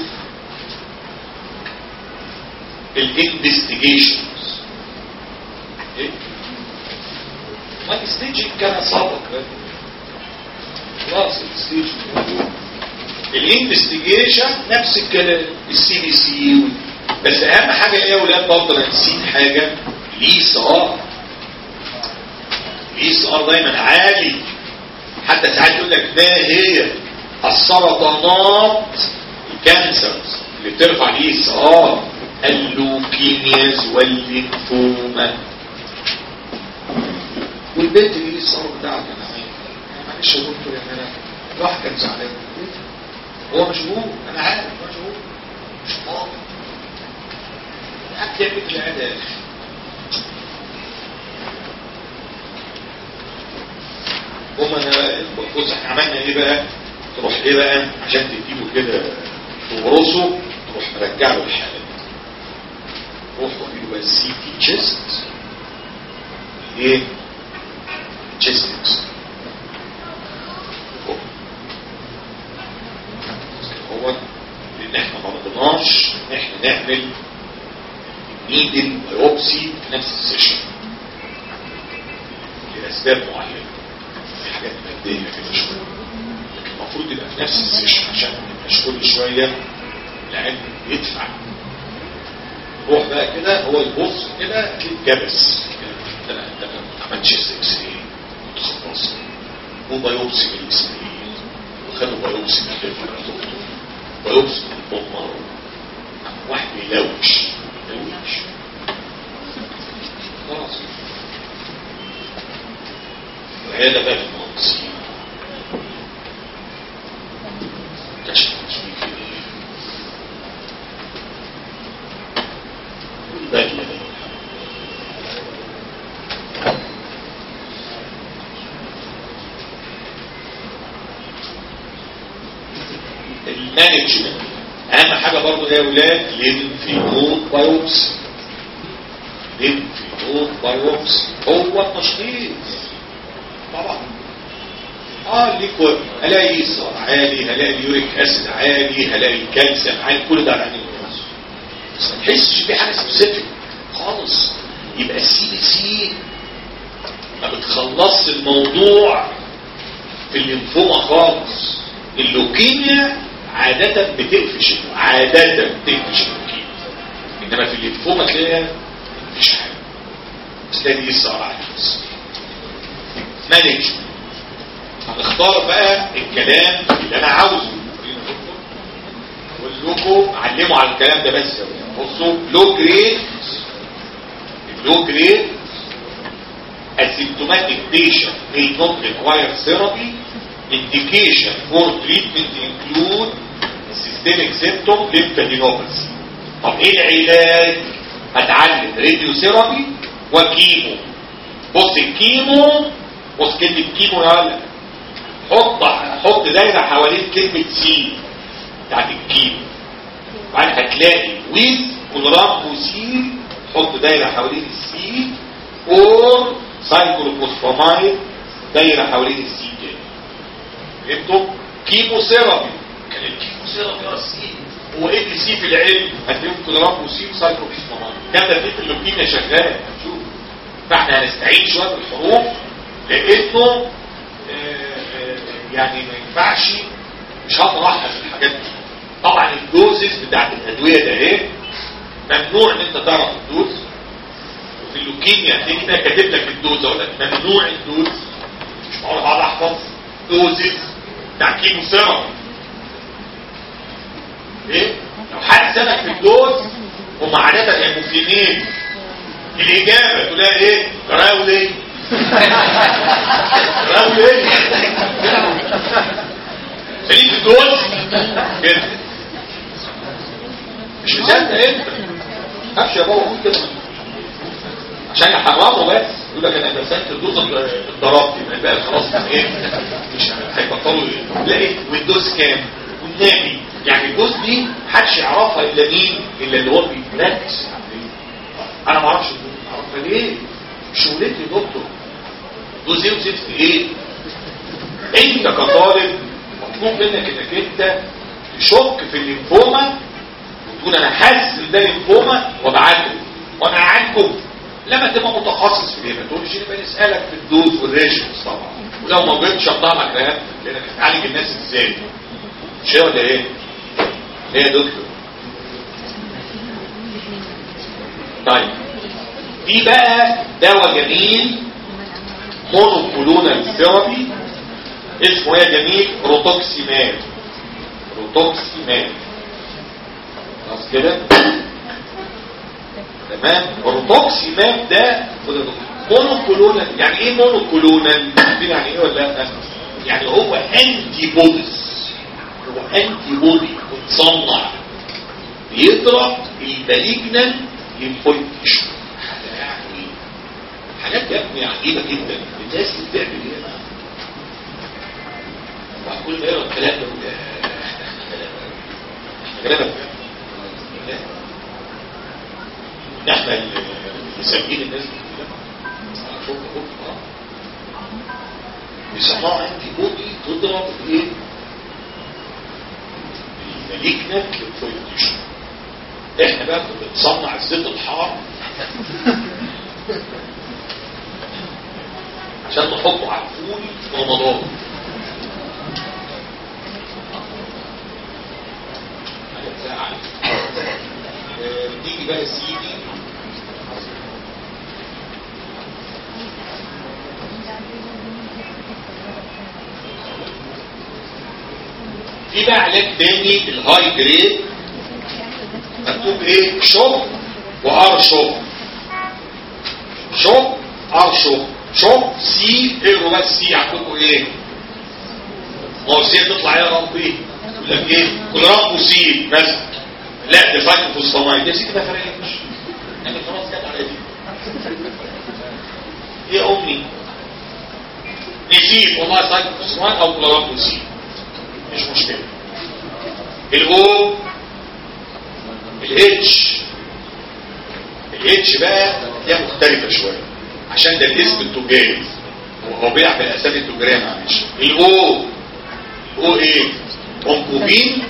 الانفستيجيشنز ايه ما الستيج كان سابق خلاص الستيج الانفستيجيشن نفس الكلام السي بي سي بس اهم حاجه ايه يا اولاد برضه نسيت حاجه الاي اس ار الاي اس ار دايما عالي حتى ساعات يقول لك ما هي السرطانات الكانسرز اللي بترفع الاي اس ار اللوكيمياز والليمفوما والبنت الاي اس ار بتاعك انا معلش يا دكتور يعني انا الواحد كان زعلان هو مشغول انا عارف مشغول مش فاضي أكتب العدد هم انا بص احنا عملنا ايه بقى تروح ايه بقى عشان تديله كده تورثه تروح مرجع له الحالة روح وديله بقى السي تي تشيست ايه تشيست هو لان احنا ما رضيناش ان احنا نعمل نيدل بايوبسي في نفس السيشن لاسباب معينه في حاجات ماديه كده شويه لكن المفروض يبقى في نفس السيشن عشان ما يبقاش كل شويه العلم يدفع روح بقى كده هو يبص كده جبس انت انت ما عملتش اكس اي متخلص وبايوبسي من الاسماعيليه وخدوا بايوبسي من الليفر يا دكتور بايوبسي من البطن واحد بيلوش يلوش خلاص وهذا بقى المهندسين كشف تشويف بدلة المانجمنت اهم حاجه برضه يا اولاد للفينول بايوبسي الليمف نود بايوبسي هو التشخيص طبعا اه ليك هلاقي الصار عالي هلاقي اليوريك اسيد عالي هلاقي الكالسيوم عالي كل ده على عيني الراس بس ما تحسش في حاجه سبيسيفيك خالص يبقى السي بي سي ما بتخلصش الموضوع في الليمفوما خالص اللوكيميا عادة بتقفش عادة بتقفش اللوكيميا انما في الليمفوما تلاقيها مفيش حاجة بس تلاقي دي الصار عالي بس مانجمنت هنختار بقى الكلام اللي انا عاوزه اقول لكم علموا على الكلام ده بس بصوا لو جريد لو جريد asymptomatic patient may not require therapy indication for treatment include systemic symptom lymphadenopathy طب ايه العلاج هتعلم راديو ثيرابي وكيمو بص الكيمو بص كلمه كيمو يا ولد حط حط دايره حوالين كلمه سي بتاعت الكيمو وبعدين هتلاقي ويز كولرامبوسين حط دايره حوالين السي اور سايكلوفوسفامايد دايره حوالين السي كده فهمتوا كيمو ثيرابي كان الكيمو ثيرابي اه السي هو ايه اللي سي في العلم هتلاقيهم كولرامبوسين وسايكلوفوسفامايد كام ده في اللوكيميا شغال هنشوف فاحنا هنستعين شويه بالحروف لانه يعني ما ينفعش مش هقدر احفظ الحاجات دي طبعا الدوزز بتاعت الادويه ده ايه ممنوع ان انت تعرف الدوز وفي اللوكيميا هتلاقي كده كاتب لك الدوز اقول لك ممنوع الدوز مش معقول اقعد احفظ دوزز بتاع كيمو ثيرابي ايه لو حد سالك في الدوز هم عاده هيموفينين الاجابه تلاقي ايه راولي راولي خليك الدوز كده مش مصدق انت خافش يا بابا قول كده عشان يحرموا بس يقول لك انا رسمت الدوز اتضربت يبقى بقى خلاص ايه مش هيبطلوا ايه لا ايه والدوز كام والنبي يعني الدوز دي محدش يعرفها الا مين الا اللي هو بيركز انا ما اعرفش اعرفها ليه شغلتي يا دكتور دوز ايه وزفت ايه انت كطالب مطلوب منك انك انت تشك في الليمفوما وتقول انا حاسس ان ده ليمفوما وابعته وانا قاعدكم لما تبقى متخصص في الهيماتولوجي يبقى نسالك في الدوز والريشنز طبعا ولو ما جبتش اطلع لك كلام لانك هتعالج الناس ازاي مش هي ولا ايه؟ ايه يا دكتور؟ طيب في بقى دواء جميل مونوكلونال ثيرابي اسمه ايه يا جميل روتوكسيماب روتوكسيماب خلاص كده تمام الروتوكسيماب ده مونوكلونال يعني ايه مونوكلونال عارفين يعني ايه ولا لا يعني هو انتي بوديز هو انتي بودي متصنع بيضرب المالجنال ليمفويد تيشو حاجه يعني حاجات يا ابني عجيبه جدا الناس اللي بتعمل ايه بقى وكل ما يقرا الكلام ده يقول احنا كلام احنا اللي مسمين الناس دي شوف شوف بيصنعوا انتي بودي تضرب ايه المالجنال ليمفويد تيشو احنا بقى بنصنع الزيت الحار عشان نحطه على الفول في رمضان نيجي بقى سيدي في بقى علاج تاني الهاي جريد مكتوب ايه شوب وار شوب شوب ار شوب شوب سي اقروا بس سي عندكم ايه ما هو سي تطلع ايه يا ربي يقول لك ايه كل رب سي مثلا لا ده فايت فوسفامايد ده سي ما فرقتش يعني خلاص جت على دي ايه امي نسيب والله سايت فوسفامايد او كل رب سي مش مشكله الاو الاتش الاتش بقى دي مختلفه شويه عشان ده الاسم التجاري هو هو بيلعب بالاسامي التجاريه معلش الاو الاو ايه اونكوبين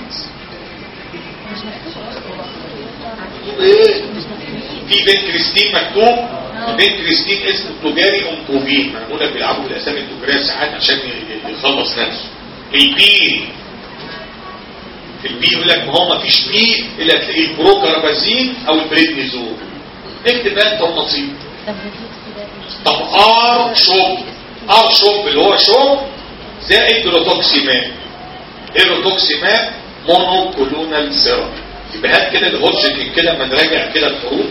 ايه في بين كريستين مكتوب بين كريستين اسمه التجاري اونكوبين انا بقول لك بيلعبوا بالاسامي التجاريه ساعات عشان ي- يخلص نفسه البي البي يقول لك ما هو ما فيش بي الا تلاقيه البروكاربازين او البريدنيزول اكتب بقى انت ونصيب طب ار شوب ار شوب اللي هو شوب زائد روتوكسيماب ايه روتوكسيماب مونو كولونال سيرم يبقى هات كده الهوجكن كده لما نراجع كده الحروف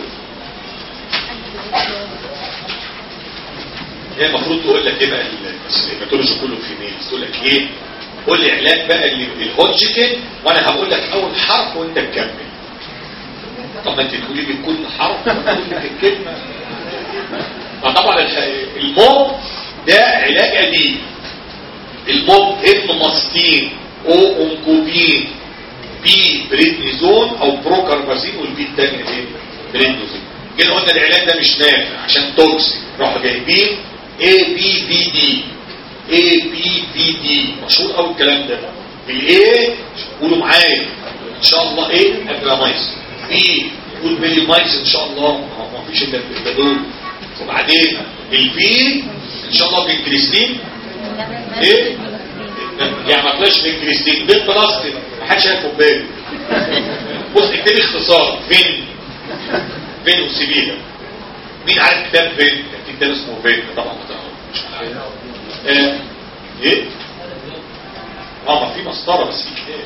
هي المفروض تقول لك ايه بقى الهيماتولوجي كله في ميل تقول لك ايه قول لي علاج بقى اللي- الهوجكن وانا هقول لك اول حرف وانت تكمل طب ما انت تقولي لي كل حرف وانا اقول لك الكلمه فطبعا الح- الموب ده علاج قديم الموب ام ماستين او اونكوبين بي بريدنيزون او بروكاربازين والبي الثانيه ايه بريدنيزون جينا قلنا العلاج ده مش نافع عشان توكسيك راحوا جايبين اي بي بي دي اي بي بي دي مشهور قوي الكلام ده الاي قولوا معايا ان شاء الله ايه ابرامايس بي قول بيلي مايس ان شاء الله ما ما فيش الا إلا دول وبعدين البي ان شاء الله بالكريستين ايه يعني ما طلعش من كريستين بيت بلاستيك ما حدش هياخد باله بص اكتبي اختصار فين فين وسيبيها مين عارف كتاب فين كان في كتاب اسمه فين طبعا ما تعرفوش مش عارف آه، ايه اه ما في مسطره بس في كتاب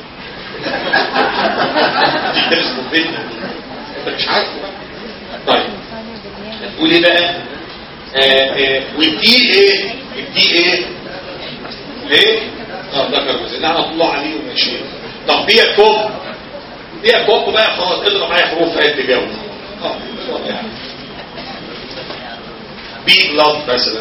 في كتاب اسمه فين انت مش عارفه بقى طيب هتقول ايه بقى آه، آه، والدي ايه الدي ايه ليه اه ذكر وزن على الله عليه وماشي طب بيع كوب بيع كوب بقى خلاص اضرب معايا حروف عد جو اه واضح يعني. بي بلاد مثلا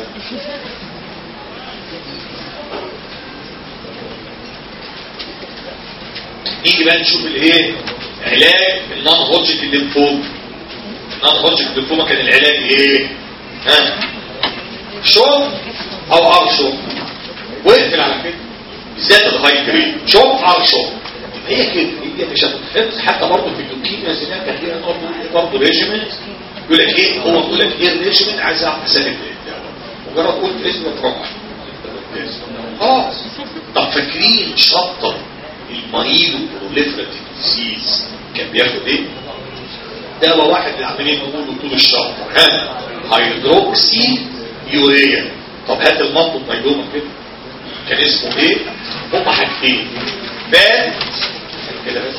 نيجي بقى نشوف الايه علاج النون هوجك الليمفوما النون هوجك الليمفوما كان العلاج ايه ها شوف او ارشف واقفل على كده بالذات الهاي جريد شوف ارشف هي كده هي مش هتتحفظ حتى برضه في اللوكيميا سمعت كتير برضه برضه ريجيمنت يقول لك ايه هو يقول لك ايه الريجيمنت عايز اعرف اسالك الدواء مجرد قلت اسم الرقم خلاص طب فاكرين شطر المريض بروليفراتيف ديزيز كان بياخد ايه؟ دواء واحد اللي عمالين نقوله طول الشهر ها هيدروكسي يوريا طب هات المنطق ميلومه كده كان اسمه ايه؟ هما حاجتين بات كده بس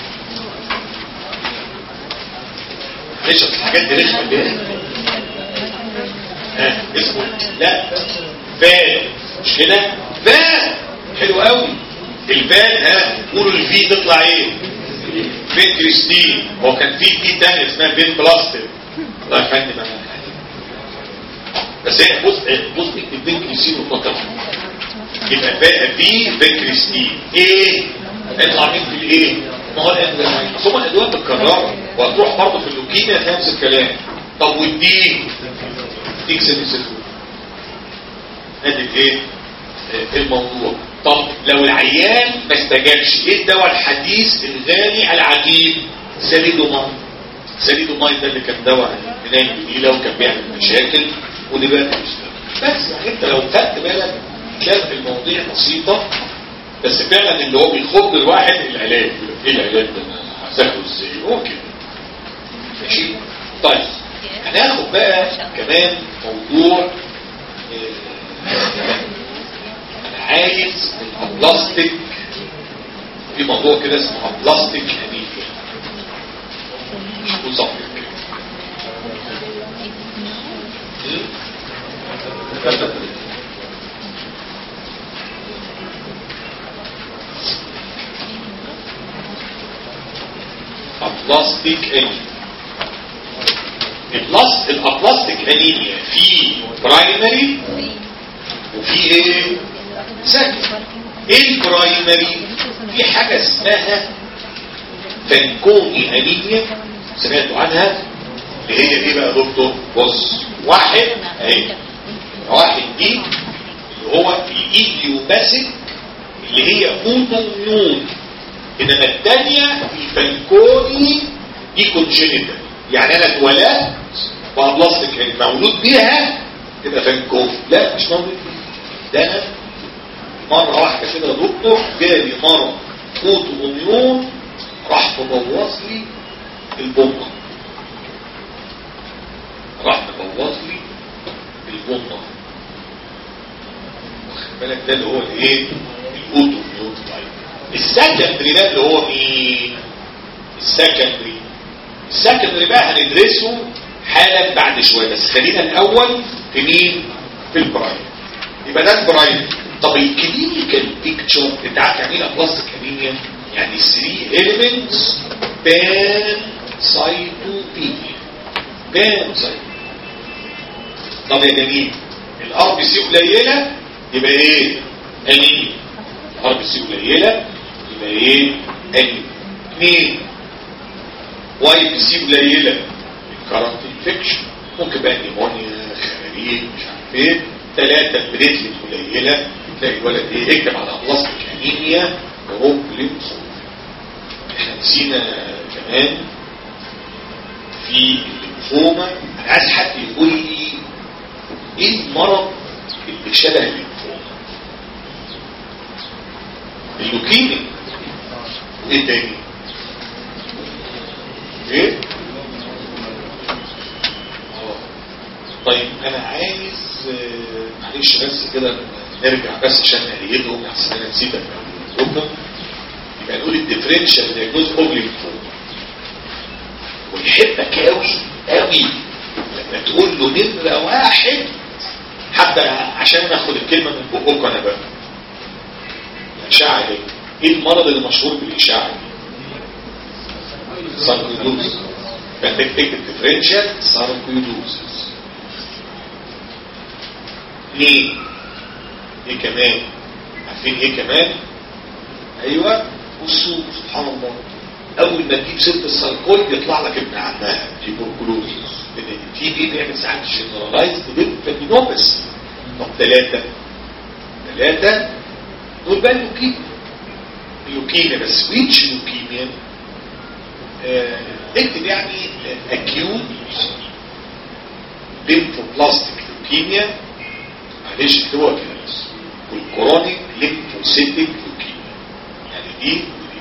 ليش الحاجات دي رخمه ليه؟ ها اسمه لا فات مش كده؟ فات حلو قوي الفات ها قولوا الفي تطلع ايه؟ بين كريستين هو كان في في تاني اسمها بين بلاستيك الله يا فندم انا بس هي بص بص اكتب بين كريستين وفكر يبقى بقى في بين كريستين ايه؟ اطلع مين في الايه؟ ما هو الادويه بس هم الادويه متكرره وهتروح برضه في اللوكيميا نفس الكلام طب والدين ديك سيميسيتو ادي الايه؟ آه، الموضوع طب لو العيان ما استجابش ايه الدواء الحديث الغالي العجيب ساليدوماين ساليدوماين ده اللي كان دواء منايم جديده وكان بيعمل مشاكل ودلوقتي مش بس يعني انت لو خدت بالك كانت المواضيع بسيطه بس فعلا اللي هو بيخض الواحد العلاج ايه العلاج ده انا هذاكره ازاي هو كده ماشي طيب هناخد بقى كمان موضوع آه، انا عايز البلاستيك في موضوع كده اسمه بلاستيك انيميا مش صفر كده بلاستيك انيميا البلاست الابلاستيك انيميا في برايمري وفي ايه سكن ايه البرايمري في حاجة اسمها فانكوني انيميا سمعتوا عنها اللي هي ايه بقى يا دكتور بص واحد اهي واحد دي اللي هو الايديوباسيك اللي هي اوتوميون انما الثانيه الفالكوني دي كونجينيتال يعني انا اتولدت بلاستيك يعني مولود بيها تبقى فالكون لا مش مولود بيها ده انا مره واحده كده يا دكتور جالي مرض اوتوميون راح مبوظ لي البومه راح مبوظ لي البومه واخد بالك ده اللي هو الايه الاوتوميون تايب السكندري ده اللي هو مين السكندري السكندري بقى هندرسه حالا بعد شويه بس خلينا الاول في مين في البرايم يبقى ده البرايم طب الكلينيكال بيكتشر انت عارف يعني ايه بلاستيك انيميا يعني 3 elements بان سايتوبينيا بان سايتوبينيا طب يا جميل الار بي سي قليله يبقى ايه انيميا الار بي سي قليله يبقى ايه انيميا اثنين واي بي سي قليله الكارنت انفكشن ممكن بقى نيمونيا خراريج مش عارف ايه ثلاثه بريتلت قليله تلاقي الولد ايه اكتب على بلاستيك انيميا بروبلم احنا نسينا كمان في الليمفوما انا عايز حد يقول لي ايه المرض اللي شبه الليمفوما اللوكيميا ايه تاني ايه آه. طيب انا عايز آه، معلش بس كده نرجع بس عشان نقيدهم احسن انا نسيت الركن يبقى نقول الديفرنشال دياجنوز اوف ليمفوما ويحبك قوي قوي لما تقول له نمره واحد حتى عشان ناخد الكلمه من بقكم انا بقى الاشعه ايه؟ ايه المرض اللي مشهور بالاشعه دي؟ ساركويدوز فانت تكتب ديفرنشال ساركويدوز ليه؟ ايه كمان؟ عارفين ايه كمان؟ ايوه بصوا سبحان الله اول ما تجيب سيره الساركويد يطلع لك ابن عمها تيبركلوزيس لان التي بي بيعمل ساعات جنرالايزد ليمفادينوباثي طب ثلاثه ثلاثه دول بقى اللوكيميا اللوكيميا بس ويتش لوكيميا آه، اكتب يعني اكيوت ليمفوبلاستيك لوكيميا معلش هو كده بس والكرونيك ليمفوسيتيك لوكيميا يعني دي ودي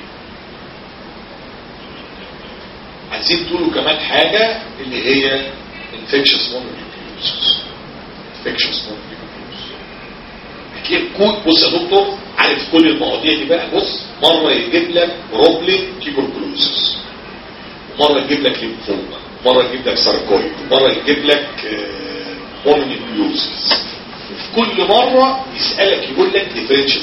عايزين تقولوا كمان حاجة اللي هي infectious mononucleosis infectious mononucleosis هتلاقي كود بص يا دكتور عارف كل المواضيع دي بقى بص مرة يجيب لك بروبلم تيبركلوزس ومرة يجيب لك ليمفوما مرة يجيب لك ساركويد ومرة يجيب لك مونونيكلوزس وفي كل مرة يسألك يقول لك ديفرنشال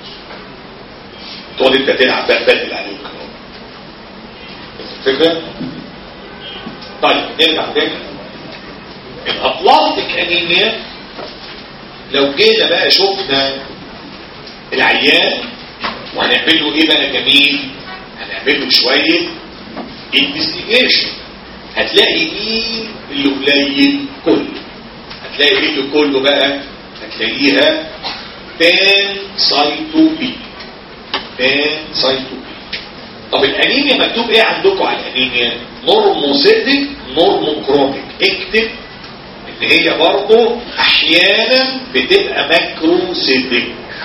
تقعد انت تلعب بقى بدل عليه الكلام الفكرة طيب نرجع تاني الابلاستيك انيميا لو جينا بقى شفنا العيان وهنعمل له ايه بقى جميل هنعمل له شويه انفستيجيشن هتلاقي مين اللي قليل كله هتلاقي ايه اللي كله بقى هتلاقيها بان سايتوبي بان سايتوبي طب الانيميا مكتوب ايه عندكم على الانيميا نورموسيتك نورموكروميك اكتب ان هي برضه احيانا بتبقى ماكروسيتك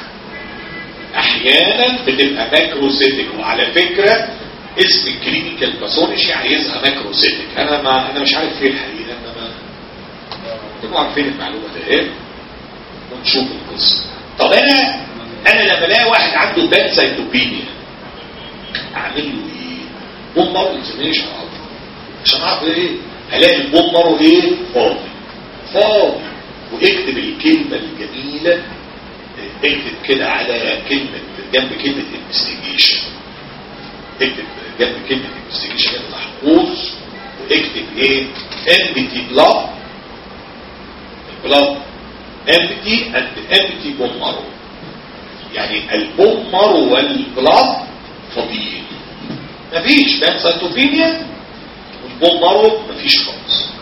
احيانا بتبقى ماكروسيتك وعلى فكره اسم الكلينيكال باثولوجي عايزها ماكروسيتك انا ما انا مش عارف ايه الحقيقه انا ما تبقوا عارفين المعلومه ده ايه ونشوف القصه طب انا انا لما الاقي واحد عنده باد سايتوبينيا اعمل له ايه بوم مارو اكزامينشن عشان اعرف ايه هلاقي البوم مارو ايه فاضي فاضي واكتب الكلمه الجميله اكتب كده على كلمه جنب كلمه انفستيجيشن اكتب جنب كلمه انفستيجيشن كده محفوظ واكتب ايه امبتي بلاد البلاد امبتي اند امبتي بوم مارو يعني البوم مارو والبلاد فاضيين مفيش بان سايتوبينيا والبوم مارو مفيش خالص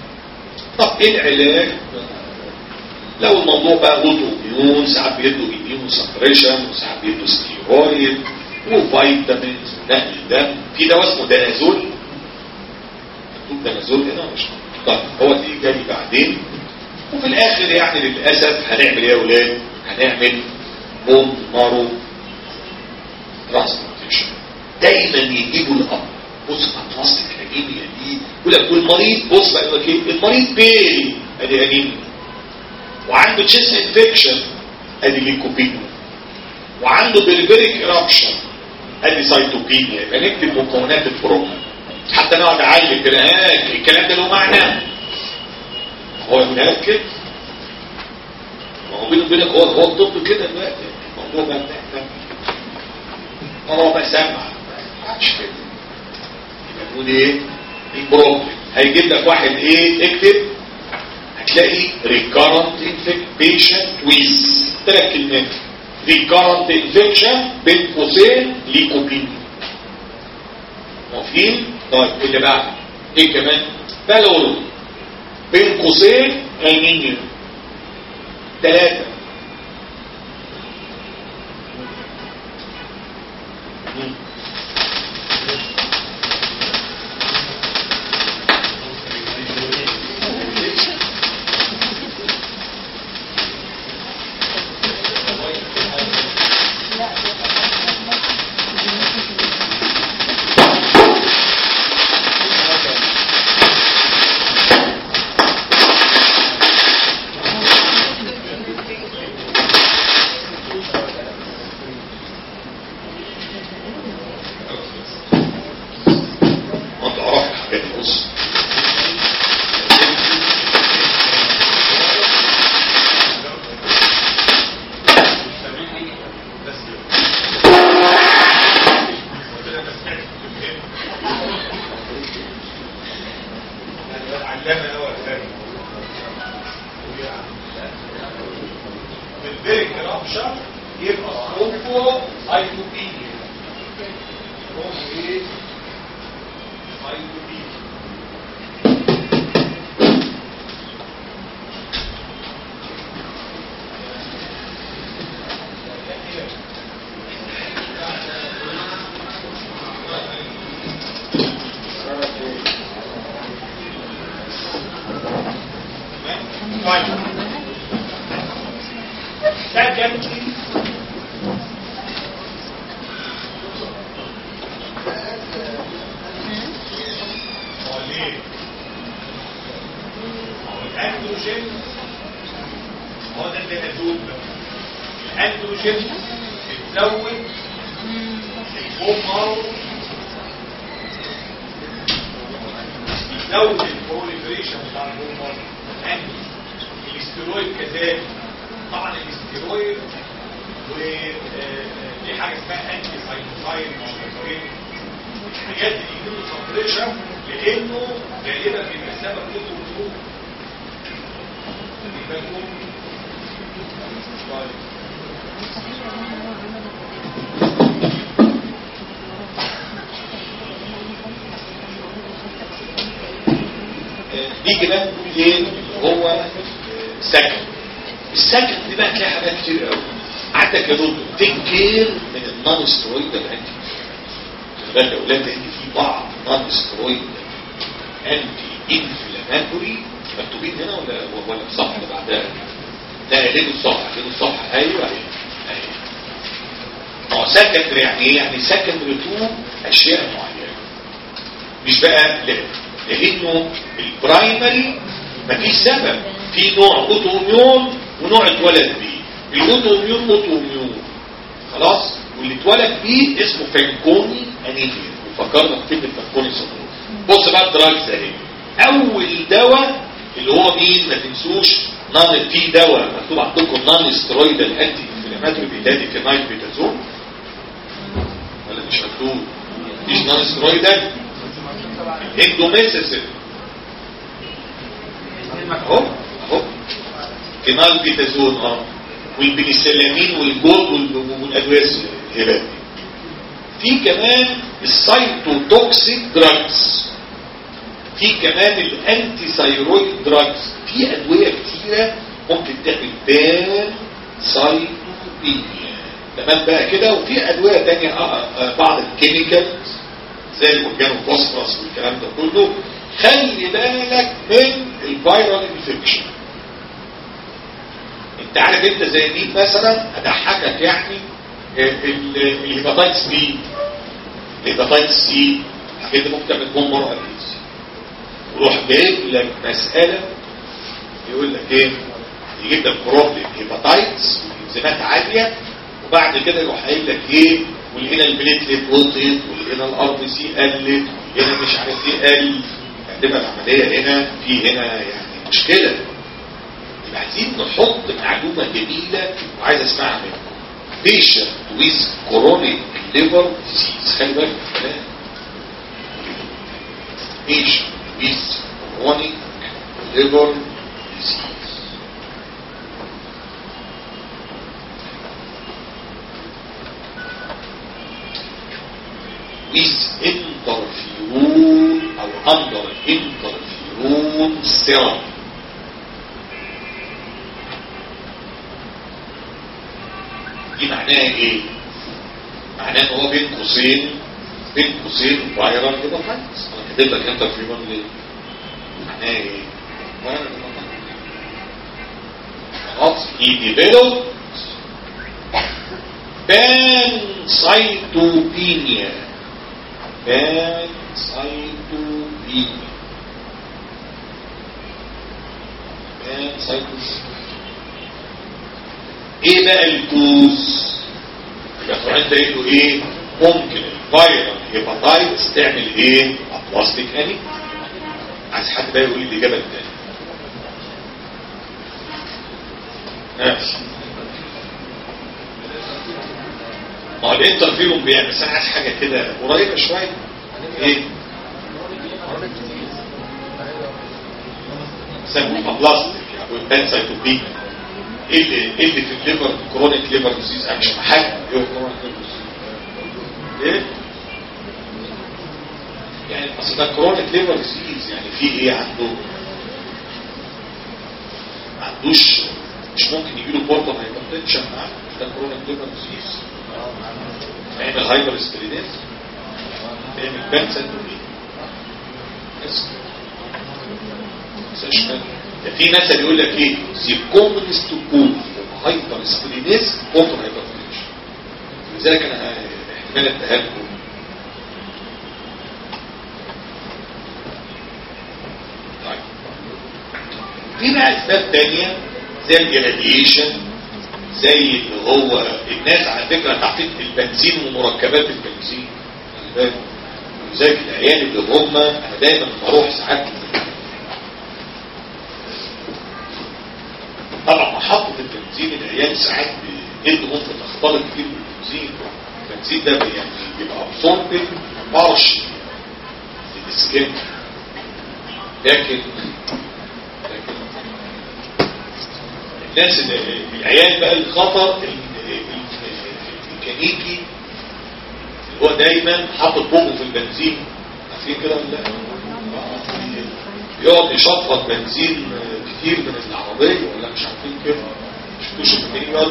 طب ايه العلاج لو الموضوع بقى اوتو ميون ساعات بيدوا اميون سبريشن وساعات بيدوا ستيرويد وفيتامينز ونقل دم في دواء اسمه دانازول مكتوب دانازول هنا مش طب هو دي جاي بعدين وفي الاخر يعني للاسف هنعمل ايه يا اولاد هنعمل بوم مارو ترانسبلانتيشن دايما يجيبوا الاب بص اتلاستيك انيميا دي يقول لك والمريض بص بقى يقول لك ايه المريض بيري ادي انيميا وعنده تشيست انفكشن ادي ليكوبينيا وعنده بيربيريك ايرابشن ادي سايتوبينيا يبقى نكتب مكونات البروما حتى نقعد اعلم كده ها الكلام ده له معنى هو يقولها لك كده ما هو بينه وبينك هو هو الطب كده دلوقتي الموضوع بقى بتاع هو بقى سمع ما عادش كده يبقى نقول ايه البروبلم هيجيب لك واحد ايه اكتب هتلاقي recurrent infect patient with ثلاث كلمات recurrent infection بين قوسين ليكوبينيا موافقين؟ طيب اللي بعد ايه كمان؟ بالورو بين قوسين انيميا ثلاثة ما تعرف الحاجات دي بص علامة أول ثاني بالبريك رابشر يبقى ثرومبو سايتوبينيا ثرومبو ايه؟ سايتوبينيا طيب secondly هو ليه؟ هو الاندروجين هو ده اللي هزول بقى الاندروجين بتزود البومر بتزود البروليفريشن بتاع البومر الاسترويد كذلك طبعا الاسترويد ودي حاجه اسمها انتي سايتوساين الحاجات دي بيجيبوا سبريشن لانه غالبا بيبقى سبب كتب الظروف يبقى طيب نيجي بقى نقول ايه هو سكن السكن دي بقى تلاقي حاجات كتير قوي عندك يا دكتور تيك كير من النون سترويد الانتي خلي بالك يا اولاد ان في بعض نون سترويد انتي انفلاماتوري مكتوبين هنا ولا ولا في الصفحه اللي بعدها لا ليه الصفحه ليه الصفحه ايوه اهي اهي ما هو سكندري يعني ايه يعني سكندري تو اشياء معينه مش بقى لا لانه البرايمري مفيش سبب في نوع اوتو اميون ونوع اتولد بيه الاوتو اميون اوتو اميون خلاص واللي اتولد بيه اسمه فانكوني انيميا وفكرنا في كلمه فانكوني سندروم بص بقى الدراجز اهي اول دواء اللي هو مين ما تنسوش نان في دواء مكتوب عندكم نان سترويدال انتي انفلاماتوري بيدادي كنايت بيتازون ولا مش مكتوب مفيش نان سترويدال اندوميسيسين اهو اهو كمال بيتازون اه والبنسلامين والجود وال- والادويه الهبات في كمان السايتوتوكسيك دراجز في كمان الانتي ثايرويد دراجز في ادويه كتيره ممكن تعمل بان سايتوبينيا تمام بقى كده وفي ادويه تانية آه، آه، بعض الكيميكالز زي الاورجانو فوسفورس والكلام ده كله خلي بالك من الفيرال انفكشن انت عارف انت زي مين مثلا اضحكك يعني ال- ال- الهيباتايتس بي الهيباتايتس سي الحاجات دي ممكن تعمل بوم مره ابليس وروح جايب لك مساله يقول لك ايه يجيب لك بروبلم هيباتايتس وانزيمات عاليه وبعد كده يروح قايل لك ايه ولقينا البليتلت وطت ولقينا الار بي سي قلت ولقينا مش عارف ايه قل هتبقى العمليه هنا في هنا يعني مشكله يبقى عايزين نحط معلومه جميله وعايز اسمعها منكم بيشنت ويز كورونيك ليفر ديزيز خلي بالك من الكلام patient with chronic liver disease. with interferon أو under interferon therapy. دي معناها ايه؟ معناه ان هو بين قوسين بين قوسين فايرال هيباتايتس انا كاتب لك انت في يوم ليه معناه ايه فايرال هيباتايتس خلاص he developed pancytopenia pancytopenia pancytopenia ايه بقى الكوز يبقى تروح انت قايل له ايه ممكن الفيرال هيباتايتس تعمل ايه بلاستيك اني عايز حد بقى يقول لي الاجابه الثانيه ماشي ما هو الانترفيرون بيعمل بس انا عايز حاجه كده قريبه شويه ايه سموها بلاستيك يعني البانسايتوبيك ايه اللي ايه اللي في الليفر كرونيك ليفر ديزيز اكشن حاجه ايه هو كرونيك ليفر ديزيز ايه يعني اصل ده كرونيك ليفر ديزيز يعني في ايه عنده ما عندوش مش ممكن يجي له بورتال هايبرتنشن معاه ده كرونيك ليفر ديزيز يعمل هايبر سترينيز يعمل بانسايتوبيك بس مستشفى ده في مثل يقول لك ايه the commonest cause of hypersplenitis open hypertension لذلك انا احتمال التهكم طيب في بقى اسباب تانية زي الجراديشن زي اللي هو الناس على فكره تحقيق البنزين ومركبات البنزين خلي بالك ولذلك العيال اللي هم انا دايما بروح ساعات طبعا محطة البنزين العيال ساعات بيدوا ممكن تختلط كتير بالبنزين البنزين ده بي- يعني بيبقى ابسوربنج مارش للسكين لكن لكن الناس اللي- العيال بقى الخطر ال- ال- الميكانيكي اللي هو دايما حاطط بومه في البنزين عارفين كده ولا لا؟ يقعد يشفط بنزين كتير من العربية ولا مش عارفين كده شفتوش المكانين يقعد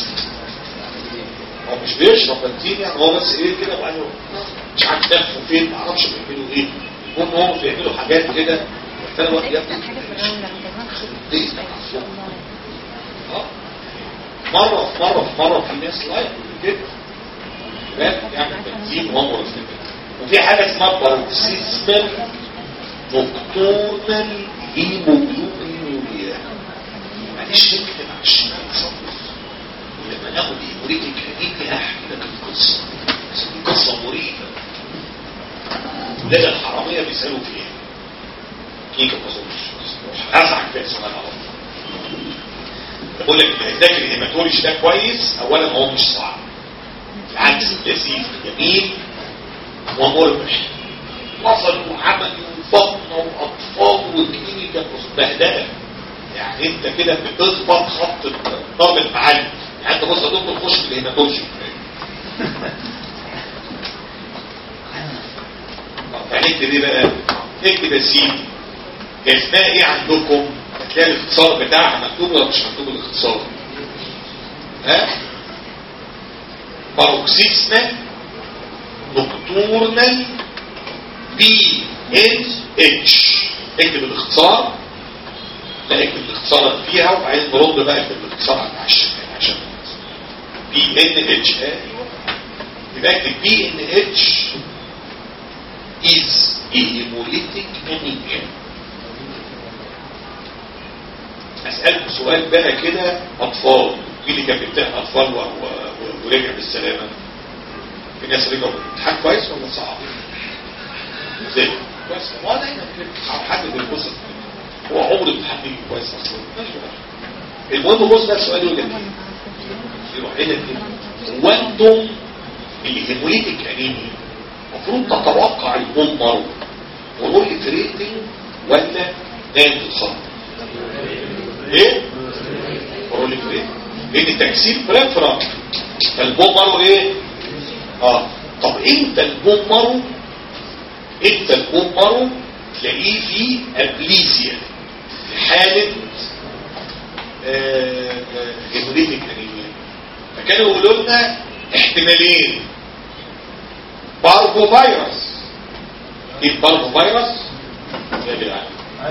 هو مش بيشرب بنزين يعني هو بس ايه كده وبعدين مش عارف دفه فين معرفش بيعملوا ايه المهم هم بيعملوا حاجات كده فانا واحد ياخد ايه ده معصوم. اه مرة في مرة في مرة في ناس لايك كده شباب يعمل بنزين وهو مرتب وفي حاجة اسمها باروكسيزمال نوكتورنال هيموجلوبينوريا معلش نكتب عشان نتصرف ولما ناخد هيموريتك هديك هحكي لك القصة بس دي قصة مريبة ولاد الحرامية بيسألوا فيها كيكة ما اظنش هزعل فيها سؤال على طول بقول لك الذاكر الهيماتولوجي ده كويس اولا هو مش صعب بالعكس لذيذ جميل ومربح وصلوا وعملوا وفضنا واطفال وكلينيكا بهدله يعني انت كده بتظبط خط ضرب المعلم يعني انت بص يا دكتور خش في الهيماتولوجي فهنكتب ايه بقى اكتب يا سيدي هي اسمها ايه عندكم هتلاقي الاختصار بتاعها مكتوب ولا مش مكتوب الاختصار ها باروكسيسما نوكتورنال بي ان اتش اكتب الاختصار لا اكتب الاختصار فيها وبعدين نرد بقى اكتب الاختصار على الشمال عشان بي ان اتش يبقى اكتب بي ان اتش is a hemolytic anemia اسالكم سؤال بقى كده اطفال مين اللي كان بيمتحن اطفال و- و- ورجع بالسلامه في ناس رجعوا بالامتحان كويس ولا صعب ازاي كويس ما هو دايما كده أو حد بيتبسط هو عمره الامتحان بيجي كويس اصلا ماشي بقى. المهم بص بقى السؤال يقول لك ايه يروح قايل لك ايه هو انتم الهيموليتيك انيميا المفروض تتوقع البون مرض بروليفريتنج ولا نام تصاب ايه بروليفريتنج لان تكسير بريفرال فالبون مرض ايه اه طب امتى البون مرض امتى البون مرض تلاقيه في ابليزيا في حاله هيموليتيك انيميا فكانوا يقولوا لنا احتمالين بارفو فيروس ايه بارفو فيروس يا جدعان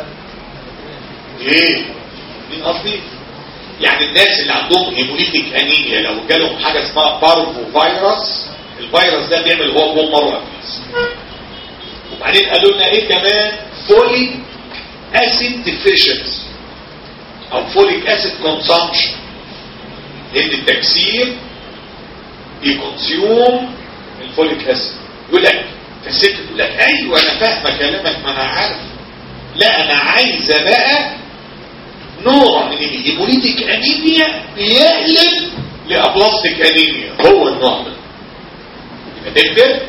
ايه مين قصدي يعني الناس اللي عندهم هيموليتيك انيميا لو جالهم حاجه اسمها بارفو فيروس الفيروس ده بيعمل هو بوم مره ابليس وبعدين قالوا لنا ايه كمان فوليك اسيد ديفيشنسي او فوليك اسيد كونسامشن لان التكسير بيكونسيوم الفوليك اسيد يقول لك فالست تقول لك ايوه انا فاهمه كلامك ما انا عارف لا انا عايزه بقى نوع من الهيموليتيك انيميا بيقلب لابلاستيك انيميا هو النوع ده يبقى تكتب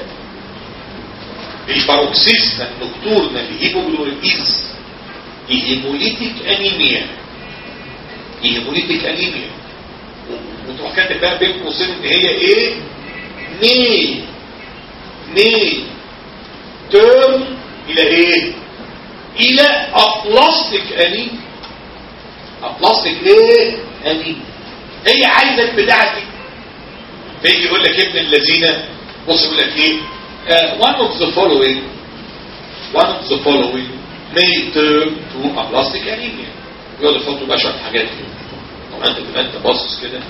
الباروكسيسما النكتورنا الهيموجلوريز الهيموليتيك انيميا الهيموليتيك انيميا وتروح كاتب بقى بين قوسين ان هي ايه ني ني تيرم الى ايه الى ابلاستيك انيميا ابلاستيك ايه انيميا هي عايزه البتاعه دي فيجي يقول لك ابن الذين بص يقول لك ايه uh, one of the following one of the following may turn to aplastic anemia يقعد يحطوا بقى شويه حاجات كده طبعا انت تبقى انت باصص كده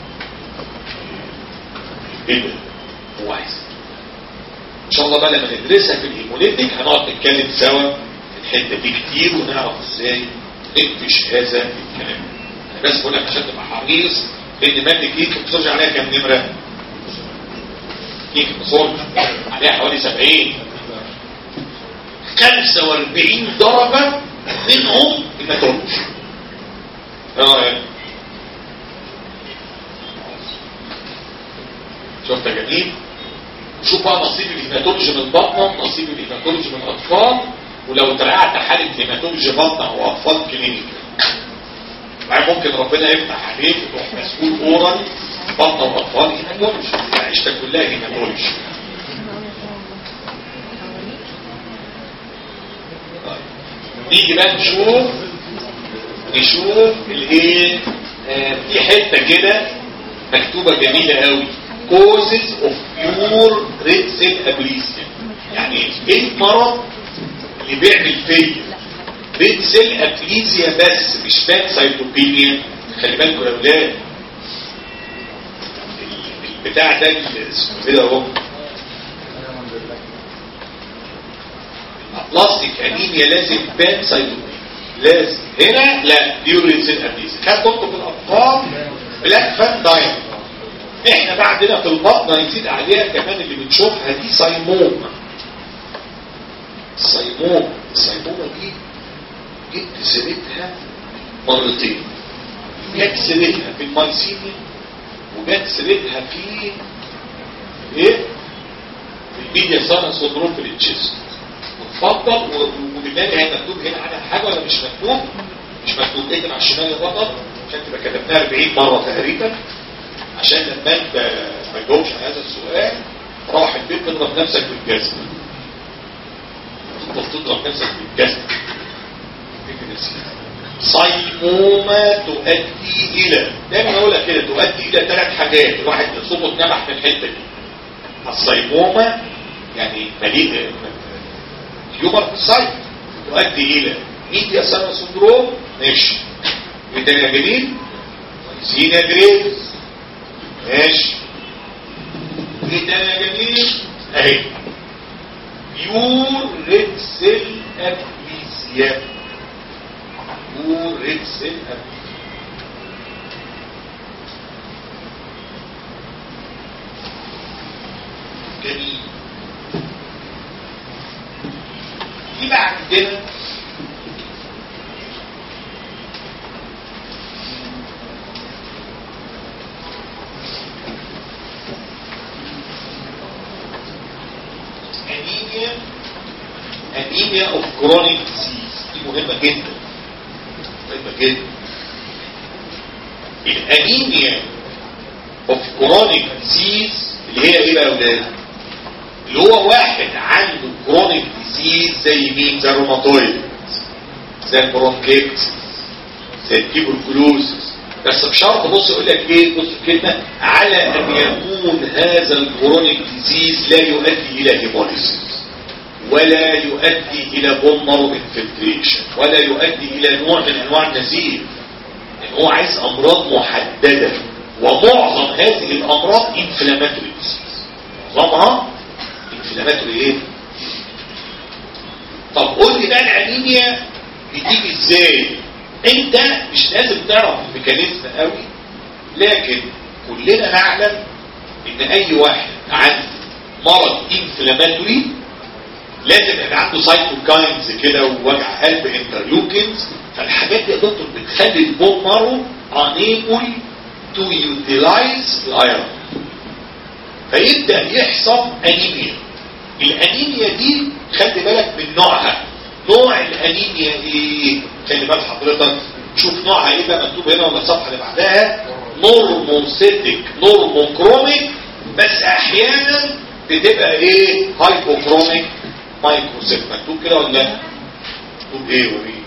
ايه ده هو عايز ان شاء الله بقى لما ندرسها في الهيموليتيك هنقعد نتكلم سوا في الحته دي كتير ونعرف ازاي نكتش هذا الكلام انا بس بقول لك عشان تبقى حريص لان ماده كيك بتخرج عليها كام نمره كيك بتخرج عليها حوالي 70 45 درجه منهم هيماتولوجي ايه رايك شفت يا جميل شوف بقى نصيب الهيماتولوجي من البطنه نصيب الهيماتولوجي من الاطفال ولو ترعت حاله هيماتولوجي بطنه او اطفال كلينيك بعد ممكن ربنا يفتح عليك وتروح مسؤول اورال بطنه واطفال هيماتولوجي عيشتك كلها هيماتولوجي نيجي بقى نشوف نشوف الايه آه في حته كده مكتوبه جميله قوي causes of pure red cell aplasia يعني ايه المرض اللي بيعمل فيا ريد سيل ابليزيا بس مش سايتوبينيا خلي بالكم يا اولاد البتاع ده اللي اسمه كده اهو بلاستيك انيميا لازم بان سايتوبينيا لازم هنا لا بيور سيل ابليزيا خدتوا انتوا في الاطفال بلاك فان دايم احنا بعدنا في البطن هنزيد عليها كمان اللي بنشوفها دي سايموما السايموما السايموما دي جبت سيرتها مرتين جت سيرتها في المايسينيا وجت سيرتها في ايه في الميديا سانا سندروم في التشيست اتفضل وبالتالي هي مكتوب هنا على حاجه ولا مش مكتوب مش مكتوب ايه على الشمال يا بطل عشان تبقى كتبتها 40 مره تقريبا عشان لما انت ما تجاوبش على هذا السؤال روح البيت تضرب نفسك بالجزمه انت بتضرب نفسك بالجسد صيمومة تؤدي إلى دايما أقول لك كده تؤدي إلى ثلاث حاجات الواحد يصوم اتنبح في الحتة دي الصيمومة يعني مليء هيومر في الصيف تؤدي إلى ميديا سنة سندروم ماشي ايه تاني يا جميل زينة جريفز ماشي ايه تاني يا جميل اهي بيور ريد سيل ابليسيا بيور ريد سيل ابليسيا جميل في بقى عندنا انيميا انيميا اوف كرونيك ديزيز دي مهمه جدا مهمه جدا الانيميا اوف كرونيك ديزيز اللي هي ايه بقى يا اولاد اللي هو واحد عنده كرونيك ديزيز زي مين زي الروماتويد زي البرونكيتس زي التيبركلوزس بس بشرط بص يقول لك ايه بص الكلمه على ان يكون هذا الكرونيك ديزيز لا يؤدي الى هيموليسيس ولا يؤدي الى بومر انفلتريشن ولا يؤدي الى نوع من انواع النزيف يعني هو عايز امراض محدده ومعظم هذه الامراض انفلاماتوري ديزيز معظمها انفلاماتوري ايه طب قول لي بقى الانيميا بتيجي ازاي انت مش لازم تعرف الميكانيزم قوي لكن كلنا نعلم ان اي واحد عنده مرض انفلاماتوري لازم يبقى عنده سايتوكاينز كده ووجع قلب انترلوكينز فالحاجات دي يا دكتور بتخلي البون مارو unable to utilize الايرون فيبدا يحصل انيميا الانيميا دي خلي بالك من نوعها نوع الانيميا ايه خلي بال حضرتك شوف نوعها ايه بقى مكتوب هنا ولا الصفحه اللي بعدها نورموسيتك نورموكروميك بس احيانا بتبقى ايه هايبوكروميك مايكروسيت مكتوب كده ولا لا مكتوب ايه وريه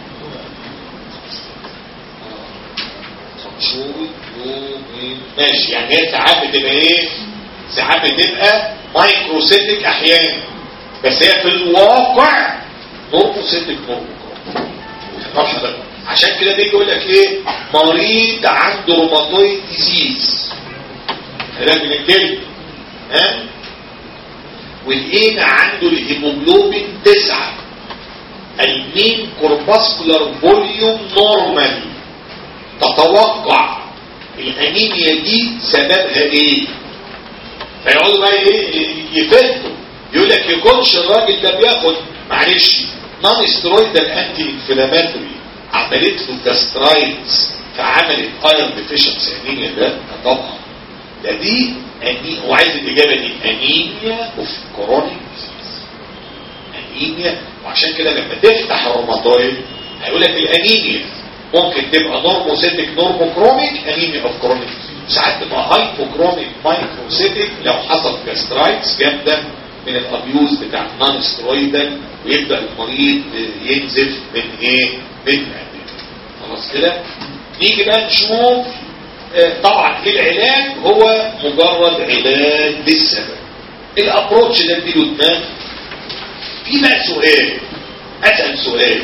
شهور يومين ماشي يعني هي ساعات بتبقى ايه ساعات بتبقى مايكروسيتك احيانا بس هي في الواقع نورموسيتك نورموكروميك عشان كده بيجي يقول لك ايه مريض عنده روماتويد ديزيز خلاك من الكلمه ها ولقينا عنده الهيموجلوبين تسعة المين كورباسكولار فوليوم نورمال تتوقع الانيميا دي سببها ايه فيقعدوا بقى ايه يفتوا يقول لك يكونش الراجل ده بياخد معلش نون سترويدال انتي انفلاماتوري عملت له جاسترايتس فعملت ايرون ديفيشنسي انيميا ده طبعا ده دي أني... هو عايز الاجابه دي انيميا اوف كرونيك ديزيز انيميا وعشان كده لما تفتح الروماتويد هيقول لك الانيميا ممكن تبقى نورموسيتك نورموكروميك انيميا اوف كرونيك ساعات تبقى هايبوكروميك مايكروسيتك لو حصل جاسترايتس جامده من الابيوز بتاع النون سترويدال ويبدا المريض ينزف من ايه؟ من الأدوية. خلاص كده؟ نيجي بقى نشوف طبعا العلاج هو مجرد علاج للسبب الابروتش ده اديله دماغ في بقى سؤال اسال سؤال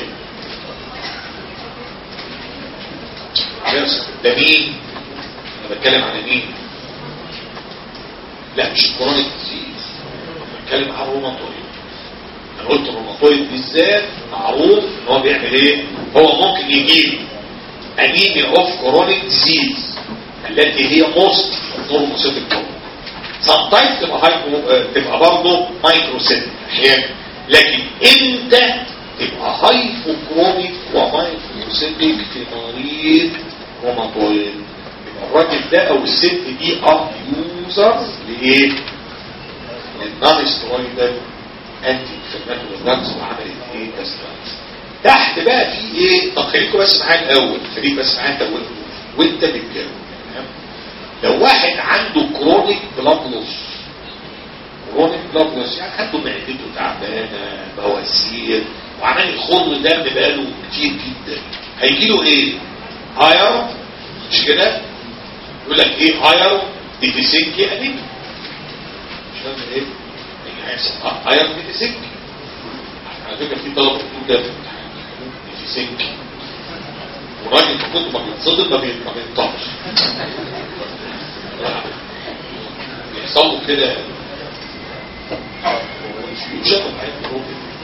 ده مين انا بتكلم على مين لا مش الكورونيك ديزيز بتكلم على الروماتويد انا قلت الروماتويد بالذات معروف ان هو بيعمل ايه هو ممكن يجيب انيميا اوف كورونيك ديزيز التي هي موست نورموسيتك sometimes تبقى هايبو تبقى برضه مايكروسيتك احيانا لكن امتى تبقى هايبوكروميك ومايكروسيتك في مريض روماتويد يبقى الراجل ده او الست دي اب يوزرز لايه؟ للنون سترويدال انتي انفلاماتوري دراجز وعملت ايه كاسترايتس تحت بقى في ايه؟ طب خليكم بس معايا الاول خليك بس معايا انت وانت بتجاوب لو واحد عنده كرونيك بلاد لوس كرونيك بلاد لوس يعني عنده معدته تعبانه بواسير وعمال يخض دم بقاله كتير جدا هيجي له ايه؟ هاير مش كده؟ يقول لك ايه هاير ديفيسنكي انيميا مش فاهم ايه؟ يعني هيحصل هاير ديفيسنكي على فكره في طلبه بتقول ده في الامتحان ديفيسنكي والراجل في كتب ما بيتصدم ما بي- ما بينطقش يحصل له كده شافوا معايا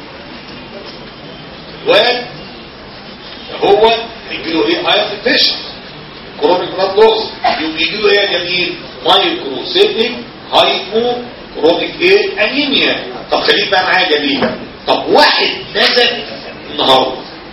الواد هو هيجي له ايه هاي فيشن كرونيك بلاد لوس يوم يجي له ايه يا جميل مايكروسيتيك هايبو كرونيك ايه انيميا طب خليك بقى معايا جميل طب واحد نزل النهارده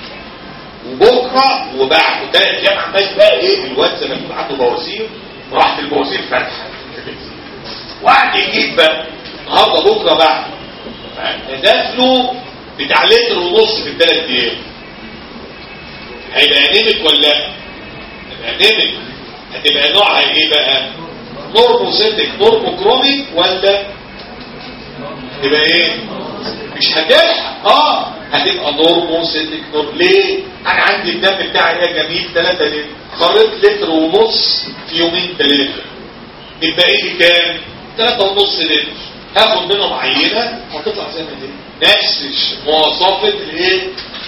وبكره وبعد ثلاث ايام عمال بقى ايه الواد زي ما يكون عنده بواسير راحت البواسير فاتحه وقعد يجيب بقى النهارده بكره بعد نزل له بتاع لتر ونص في الثلاث ايام هيبقى انيميك ولا لا؟ هيبقى انيميك هتبقى نوعها ايه بقى؟ نورموسيتك نورموكروميك ولا تبقى ايه؟ مش هتلحق اه هتبقى نورموسيتك نور ليه؟ انا عندي الدم بتاعي يا جميل 3 لتر خريط لتر ونص في يومين ثلاثه يبقى ايه كام؟ 3 ونص لتر هاخد منهم عينه هتطلع زي ما دي نفس مواصفه الايه؟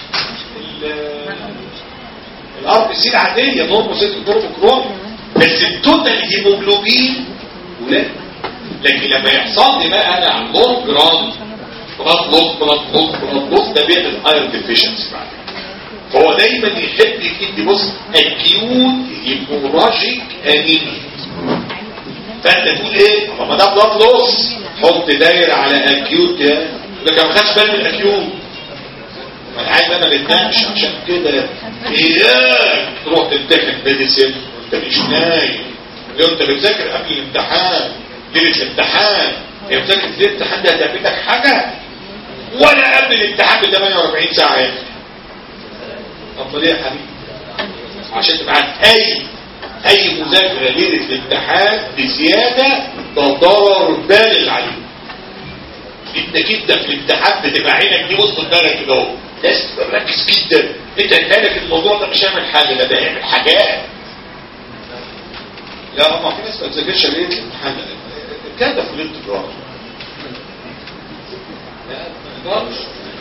الار بي سي العاديه نورموسيتك نورموكروميك بس التوتال هيموجلوبين قليل لكن لما يحصل لي بقى انا على لونج جراند بلاد لوس بلاد لوس بلاد لوس ده بيعمل ايرون ديفيشنسي بعد كده. فهو دايما يحب يدي بص اكيوت هيموراجيك انيميا فانت تقول ايه طب ما ده بلاد لوس حط دايره على اكيوت يا ده كان ما خدش بالي من الاكيوت ما انا عايز انا ما بتنامش عشان كده اياك تروح تمتحن ميديسن وانت مش نايم لو انت بتذاكر قبل الامتحان ليله الامتحان هي بتذاكر ليله الامتحان ده هتعمل لك حاجه ولا قبل الامتحان ب 48 ساعه يعني طب ليه يا حبيبي عشان تبقى عارف اي اي مذاكره ليله الامتحان بزياده ده ضرر بالغ عليك انك انت في الامتحان بتبقى عينك دي وسط دماغك كده اهو لازم تبقى مركز جدا انت هتلاقي الموضوع ده مش هيعمل حاجه ده ده هيعمل حاجات لا ما في ناس ما بتذاكرش ليه الامتحان الكلام ده في ليله الدراسه لا ما يقدرش.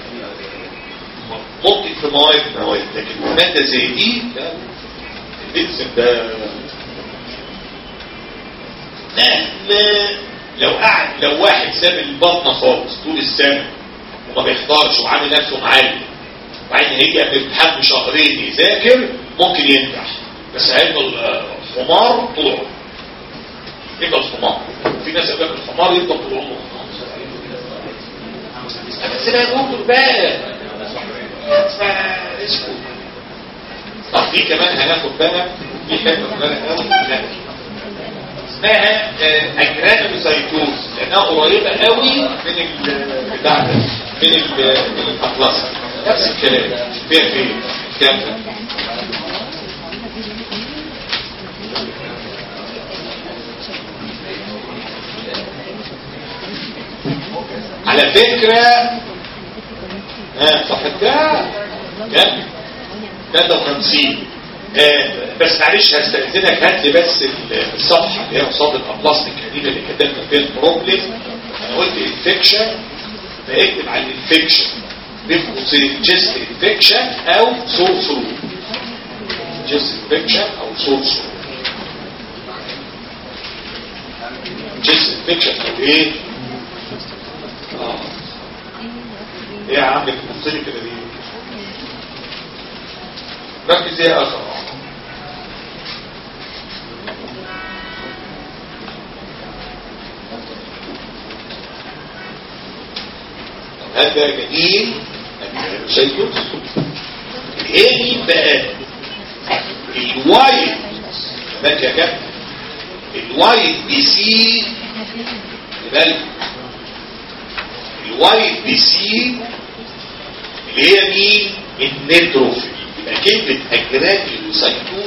ممكن في مواد مواد لكن ماده زي دي لا الميديسن ده مهما لو قعد لو واحد ساب البطنه خالص طول السنه وما بيحضرش وعامل نفسه معلم وبعدين هيجي قبل الامتحان بشهرين يذاكر ممكن ينجح بس هيفضل آه، حمار طول عمره يفضل حمار في ناس يقول لك الحمار يفضل طول عمره بس لا يموت بقى اسكت طب في كمان هناخد بقى في حته صغيره قوي لا اسمها اجرانوسايتوز لانها قريبه قوي من ال بتاع ده من ال من الاطلس نفس الكلام فيها فين كام على فكرة ها صح ده كام 53 آه بس معلش هستأذنك هات لي بس ال- الصفحة اللي هي قصاد الأبلاستيك القديمة اللي كتبنا فيها البروبلم أنا قلت انفكشن فاكتب على الانفكشن بين قوسين جيست انفكشن أو سور ثرو جيست انفكشن أو سور ثرو جيست انفكشن أو إيه؟ آه إيه يا عم بتبص لي كده ليه؟ ركز يا اخر هذا جميل سيكون ايه بقى الوايت بالك يا كابتن الوايت بي سي بالك الوايت بي سي اللي هي مين النيتروفيل يبقى كلمة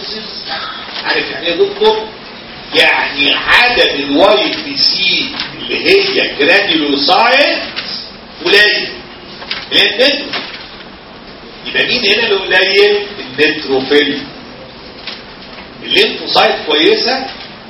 اجرانيولوسايتوزيس عارف يعني ايه يا دكتور؟ يعني عدد الوايت بي سي اللي اللي هي جرانيولوسايت قليل اللي هي النتروفيل يبقى مين هنا اللي قليل النتروفيل الليمفوسايت كويسه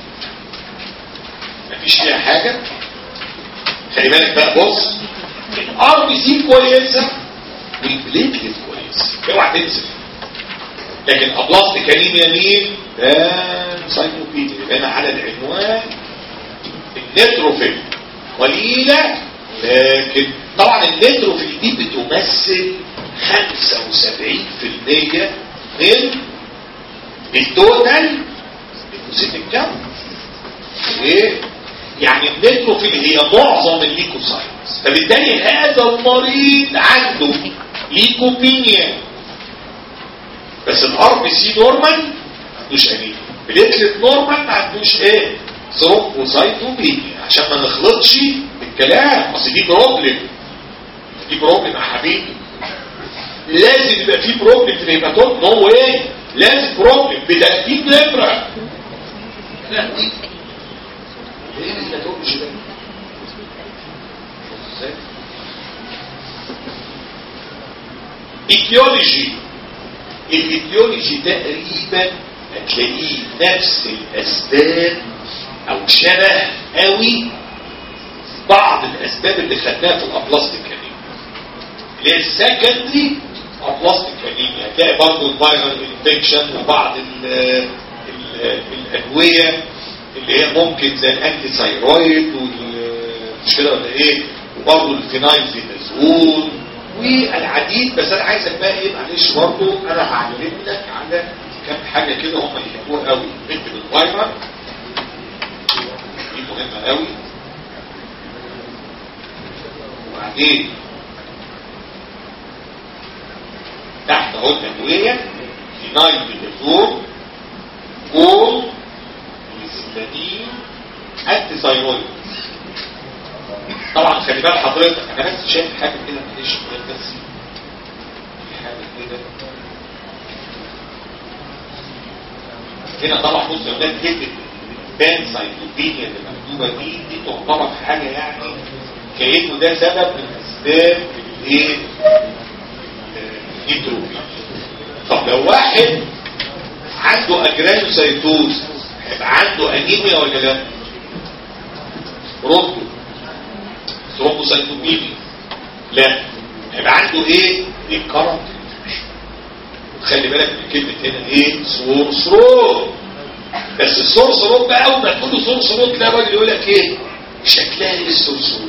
مفيش فيها حاجه خلي بالك بقى بص الار بي سي كويسه والبليتلت كويس اوعى تنسى لكن ابلاست كريم يمين ده سايكوبيديا يبقى انا على العنوان النتروفيل قليله لكن طبعا النتروفيل دي بتمثل 75% من التوتال ليكوسيت الكون ايه يعني النتروفيل هي معظم الليكوسايتس فبالتالي هذا المريض عنده ليكوبينيا بس الار بي سي نورمال ما عندوش انيميا بليتلت نورمال ما عندوش ايه ثرومبوسايتوبينيا عشان ما نخلطش الكلام اصل دي بروبلم دي بروبلم يا حبيبي لازم يبقى في بروبلم في الهيباتوم نو ايه لازم بروبلم بترتيب نمره لا ايه الهيباتوم مش ده ازاي ايديولوجي الايديولوجي تقريبا هتلاقيه نفس الاسباب او شبه قوي بعض الاسباب اللي خدناها في الابلاستيك انيميا اللي هي السكندري ابلاستيك انيميا هتلاقي برضه الفيرال انفكشن وبعض ال ال الادويه اللي هي ممكن زي الانتي ثايرويد مش كده ولا ايه وبرضه الفينايل فينازول والعديد بس انا عايزك بقى ايه معلش برضه انا هعلم لك على كام حاجه كده هم يحبوها قوي نكتب الفايبر دي مهمه قوي وبعدين تحت اهو الادويه فينايل فينازول كول والسيلانين انتي ثايرويد طبعا خلي بال حضرتك انا بس شايف حاجه كده معلش بس في حاجه كده هنا طبعا بص يا ولاد كلمه بان سايكلوبينيا اللي مكتوبه دي دي تعتبر حاجه يعني كانه ده سبب من اسباب الايه النيتروفيل طب لو واحد عنده اجرانوسايتوز هيبقى عنده انيميا ولا لا؟ رده ثرومبوسايتوبينيا لا هيبقى عنده ايه ريكارنت خلي بالك من كلمه هنا ايه سور سرور بس السور سرور بقى اول ما تقول له سور سرور تلاقي الراجل يقول لك ايه شكلها ايه السور سرور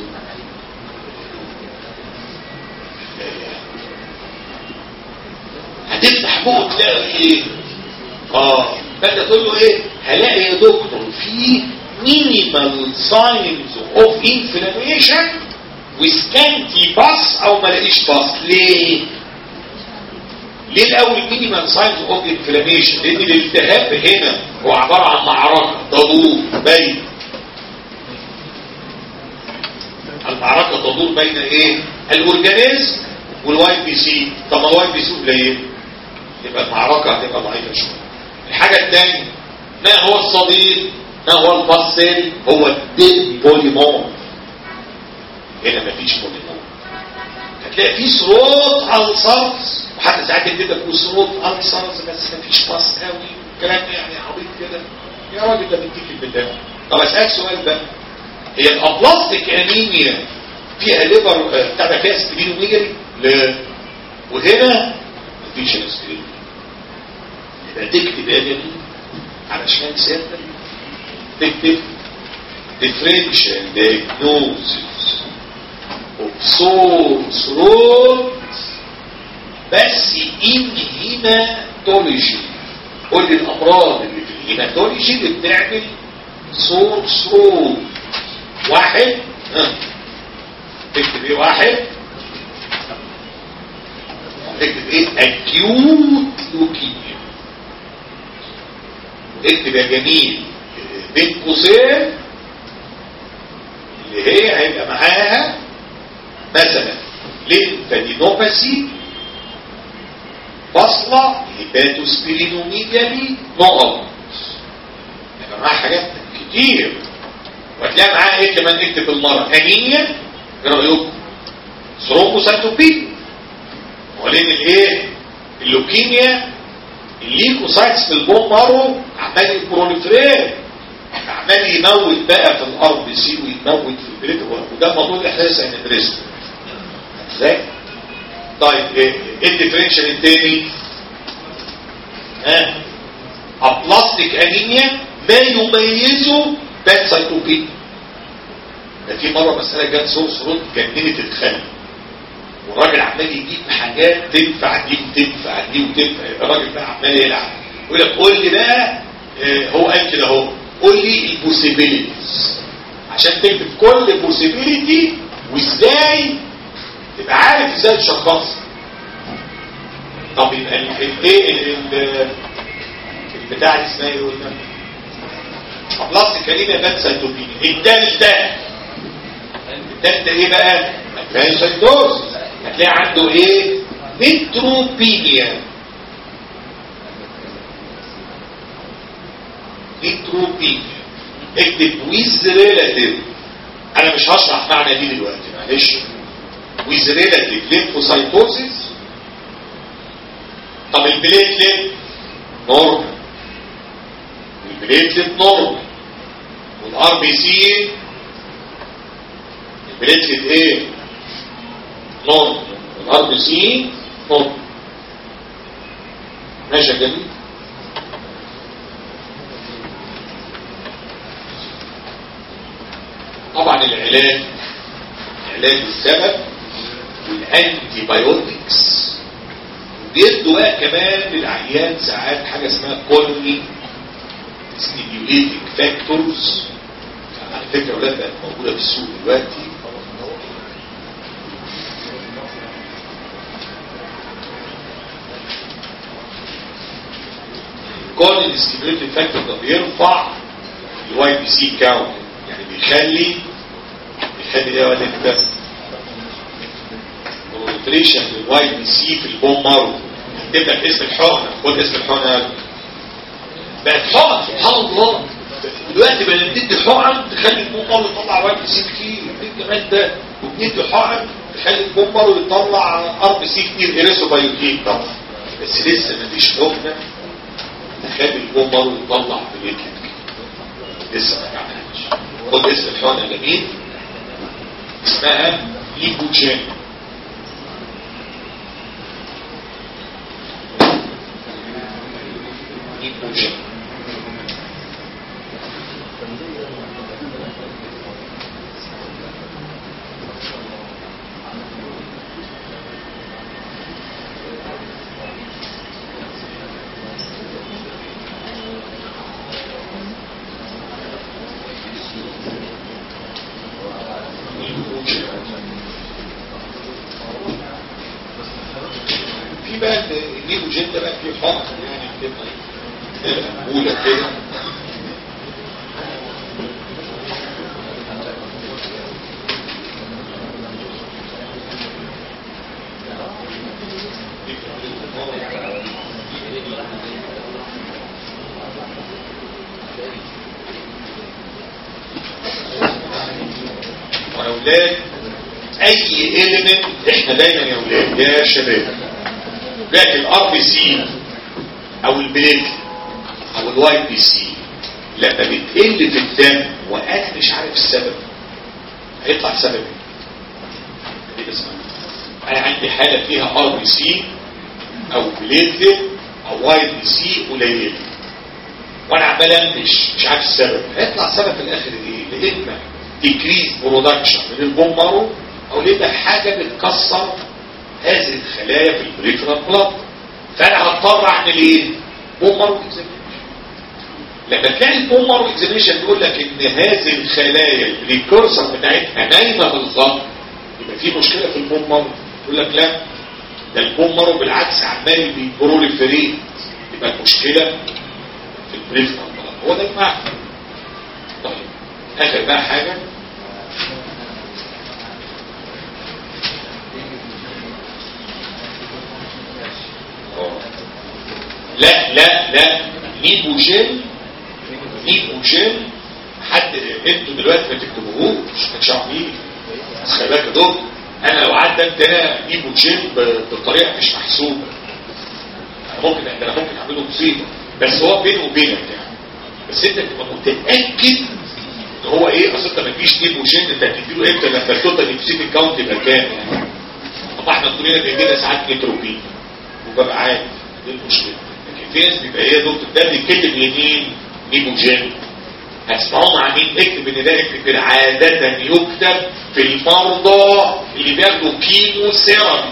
هتفتح بقه تلاقي ايه اه فانت تقول له ايه هلاقي يا دكتور في minimal signs of inflammation وسكانتي باس او ما لاقيش باس ليه ليه الاول minimal signs of inflammation لان الالتهاب هنا هو عبارة عن معركة تدور بين المعركة تدور بين ايه الاورجانيزم والواي بي سي طب ما الواي بي سي قليل يبقى المعركة هتبقى ضعيفة شوية الحاجة الثانية ما هو الصديق ما هو الفصل هو الديل بوليمور هنا مفيش بوليمور هتلاقي في صوت ألسرز وحتى ساعات كده في صوت ألسرز بس مفيش باص قوي كلام يعني عبيط كده يا راجل ده بيديك البتاع طب اسالك سؤال بقى هي الابلاستيك انيميا فيها ليفر بتاع ده فيها سبلينوميجري لا وهنا مفيش السبلين يبقى تكتب يا جميل علشان سيادتك تكتب differential diagnosis of sore throat بس in hematology قول لي الامراض اللي في الهيماتولوجي اللي بتعمل سور ثروت واحد ها تكتب ايه واحد تكتب ايه acute leukemia اكتب يا جميل بين قوسين اللي هي هيبقى معاها مثلا ليمفادينوباثي فاصلة هيباتوسبيرينوميجالي نقط هيبقى معاها حاجات كتير وهتلاقي معاه ايه كمان نكتب بالمره انيميا ايه رايكم ثرومبوسايتوبين ولان الايه اللوكيميا الليكوسايتس في البون مارو عمال يبروليفريت عمال يموت بقى في الار بي سي ويموت في البريت وده الموضوع اللي احنا لسه هندرسه ازاي؟ طيب ايه إيه الديفرنشال التاني؟ ها ابلاستيك انيميا ما يميزه بانسايتوبين ده في مره مساله جت سورس رود جننت الخل والراجل عمال يجيب حاجات تنفع دي وتنفع دي وتنفع الراجل بقى عمال يلعب يقول لك قول لي بقى آه، هو قال كده اهو قول لي البوسيبيليتيز عشان تكتب كل بوسيبيليتي وازاي تبقى عارف ازاي تشخصها طب يبقى ال- ال- ايه ال- ال- البتاع اللي اسمها ايه قلنا بلاستيك كلمه بانسايتوبين الدال ده الدال ده ايه بقى بانسايتوز هتلاقي عنده ايه نيتروبينيا نيتروبينيا اكتب ويز ريلاتيف انا مش هشرح معنى دي دلوقتي معلش ويز ريلاتيف ليمفوسايتوزيس طب البليتلت نورمال البليتلت نورمال والار بي سي البليتلت ايه نورمال والار بي سي نورمال ماشي يا جميل طبعا العلاج علاج السبب والانتي بايوتكس بيدوا بقى كمان للعيان ساعات حاجه اسمها كولوني ستيميوليتنج فاكتورز على فكره يا ولاد بقت موجوده في السوق دلوقتي كولوني ستيميوليتنج فاكتور ده بيرفع الواي بي سي كاونت يعني بيخلي بيخلي ايه يا ولاد ده بروليفريشن للواي بي سي في البون مارو تبدا باسم الحقنه خد اسم الحقنه يا ابني. بقت حقن سبحان الله دلوقتي بقى بندي حقن تخلي البون مارو يطلع واي بي سي كتير ايه الجمال ده وبندي حقن تخلي البون مارو يطلع ار بي سي كتير اريسو بايوتين طبعا بس لسه مفيش حقنه تخلي البون مارو يطلع بليتلت لسه ما عملتش خد اسم الحقنه جميل اسمها ليبوجين ليبوجين في بقى الليبوجين ده بقى فيه حرف يعني كده أولى كده يا اولاد اي element احنا دايما يا اولاد يا شباب لكن الار بي سي او البليت او الواي بي سي لما بتقل في الدم وانا مش عارف السبب هيطلع سبب ايه؟ دي اسمها انا عندي حاله فيها ار بي سي او بليت او واي بي سي قليله وانا عمال امش مش عارف السبب هيطلع السبب في الاخر ايه؟ يا اما ديكريز برودكشن من البون مارو او يبقى حاجه بتكسر هذه الخلايا في البريفرال بلاد فانا هضطر اعمل ايه؟ بون مارو اكزامينشن لما تلاقي البون مارو اكزامينشن بيقول لك ان هذه الخلايا البريكورسر بتاعتها نايمه بالظبط يبقى في مشكله في البون مارو يقول لك لا ده البون مارو بالعكس عمال بيبروليفريت يبقى المشكله في البريفرال بلاد هو ده المعنى طيب اخر بقى حاجه لا لا لا نيبوجين نيبوجين حد انتوا دلوقتي ما تكتبوهوش مش عارفين بس خلي بالك يا دكتور انا لو عدى انت هنا ايبو جيم بطريقه مش محسوبه أنا ممكن ده انا ممكن اعمله مصيبه بس هو بينه وبينك يعني بس انت تبقى متاكد ان هو ايه اصل انت ما تجيش ايبو جيم انت هتديله امتى لما التوتال نيكوسيد الكاونت يبقى كام يعني طب احنا كلنا بيجينا ساعات نيتروبين وببقى عادي ايه المشكله لكن في ناس بيبقى ايه يا دكتور ده بيتكتب يمين ايبو جيم هتسمعوا مع مين اكتب ان ده اكتب عادة يكتب في المرضى اللي بياخدوا كيمو سيرابي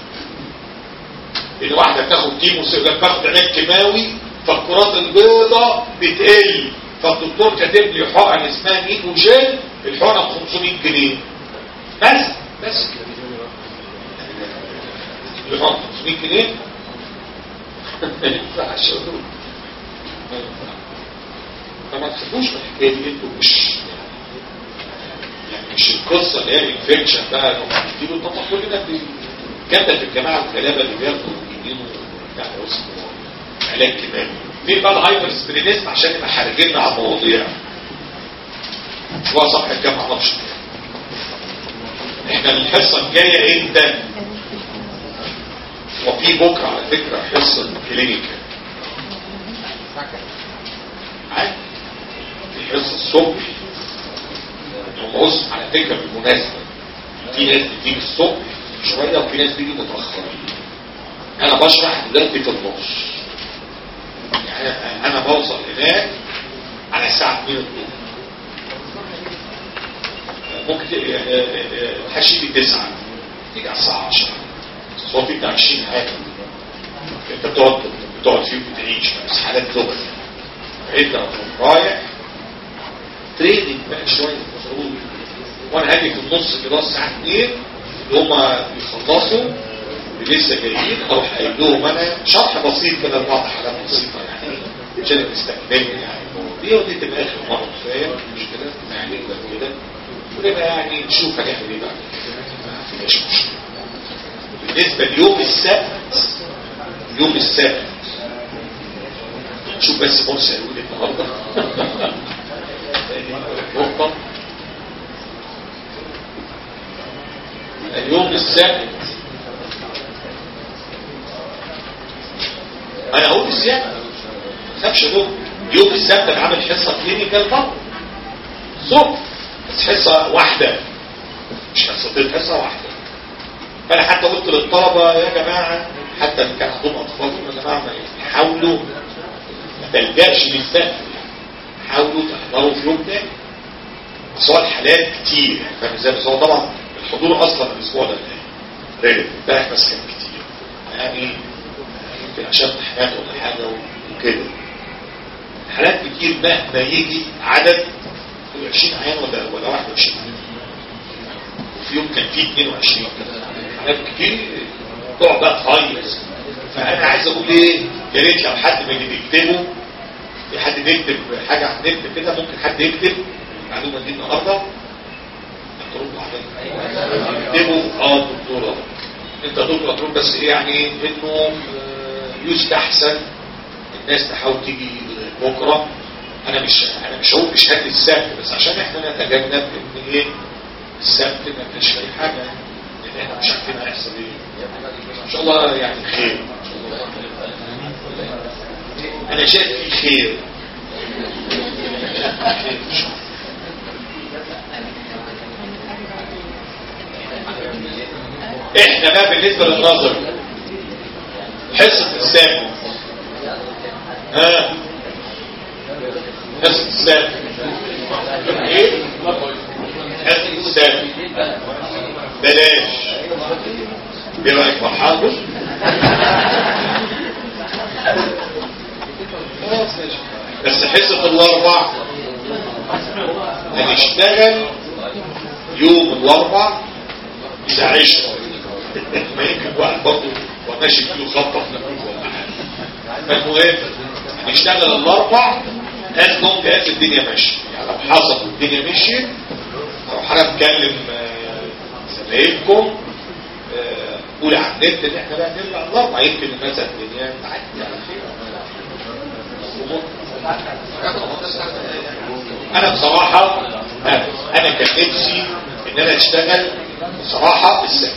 ان واحدة بتاخد كيمو سيرابي بتاخد علاج كيماوي فالكرات البيضاء بتقل فالدكتور كاتب لي حقن اسمها ميكو جيل الحقنة ب 500 جنيه بس بس الحقنة 500 جنيه ما ينفعش يا دكتور. ما ينفعش. فما تخافوش من الحكايه دي انتوا مش يعني مش القصه اللي هي انفكشن بقى انه بيجيبوا طبعا كلنا جنبك الجماعه الغلابه اللي بياخدوا بيجيبوا بتاع ده اسمه علاج كيماوي في بقى الهايبر سبرينيزم عشان نبقى حارجين على المواضيع هو صفحه كام معرفش احنا الحصه الجايه امتى؟ وفي بكره على فكره حصه كلينيكال عادي في حصه الصبح بص على فكره بالمناسبه في ناس بتيجي الصبح شويه وفي ناس بتيجي متاخرين انا بشرح دلوقتي في النص يعني انا بوصل هناك على الساعه 2 الظهر ممكن هشيل 9 تيجي على الساعه 10 بس هو في بتاع 20 حاجه انت بتقعد بتقعد فيه بتعيش بس حالات لغه انت رايح تريننج بقى شويه المفروض وانا هاجي في النص كده الساعه 2 اللي هم يخلصوا اللي لسه جايين اروح قايل لهم انا شرح بسيط كده لبعض حالات بسيطه يعني عشان تستكملوا يعني دي ودي تبقى اخر مره فاهم مش كده يعني كده ونبقى يعني نشوف هنعمل ايه بعد كده ما فيش مشكله بالنسبه ليوم السبت يوم السبت شوف بس مرسى يقول النهارده نقطة اليوم السبت انا اقول السبت خافش دول يوم السبت انا عامل حصة كلينيكال برضه صبح بس حصة واحدة مش حصتين حصة واحدة فانا حتى قلت للطلبة يا جماعة حتى اللي كان عندهم اطفال يا جماعة حاولوا ما تلجأش للسقف حاولوا تحضروا في يوم تاني بس هو الحالات كتير يعني فاهم ازاي بس هو طبعا الحضور اصلا الاسبوع ده رجل امبارح بس كان كتير يعني يمكن عشان امتحانات ولا حاجه وكده حالات كتير مهما يجي عدد 20 عيان ولا ولا 21 وفي يوم كان فيه 22 حالات كتير تقعد بقى تهيص فانا عايز اقول ايه يا ريت لو حد من اللي بيكتبوا في حد بيكتب حاجه على النت كده ممكن حد يكتب المعلومه دي النهارده تردوا عليها اكتبوا اه دكتوره انت دكتور تقول بس ايه يعني انه يستحسن الناس تحاول تيجي بكره انا مش انا مش هقول بشهاده السبت بس عشان احنا نتجنب ان ايه السبت ما فيش اي حاجه لان احنا مش عارفين هيحصل ايه ان شاء الله يعني خير ان شاء الله انا شايف في خير احنا بقى بالنسبة للنظر حصة السابق ها حصة السابق ايه حصة السابق بلاش ايه رأيك فرحان بس حصة الاربع هنشتغل يوم الاربع الى عشرة ما يمكن واحد برضه وماشي كيلو خطة في نفسه ولا حاجة فالمهم هنشتغل الاربع از لونج از الدنيا ماشية يعني لو حصل والدنيا مشيت هروح انا اتكلم زمايلكم قول على النت ان احنا بقى نرجع الاربع يمكن مثلا الدنيا تعدي على خير انا بصراحة انا كان نفسي ان انا اشتغل بصراحة في السنة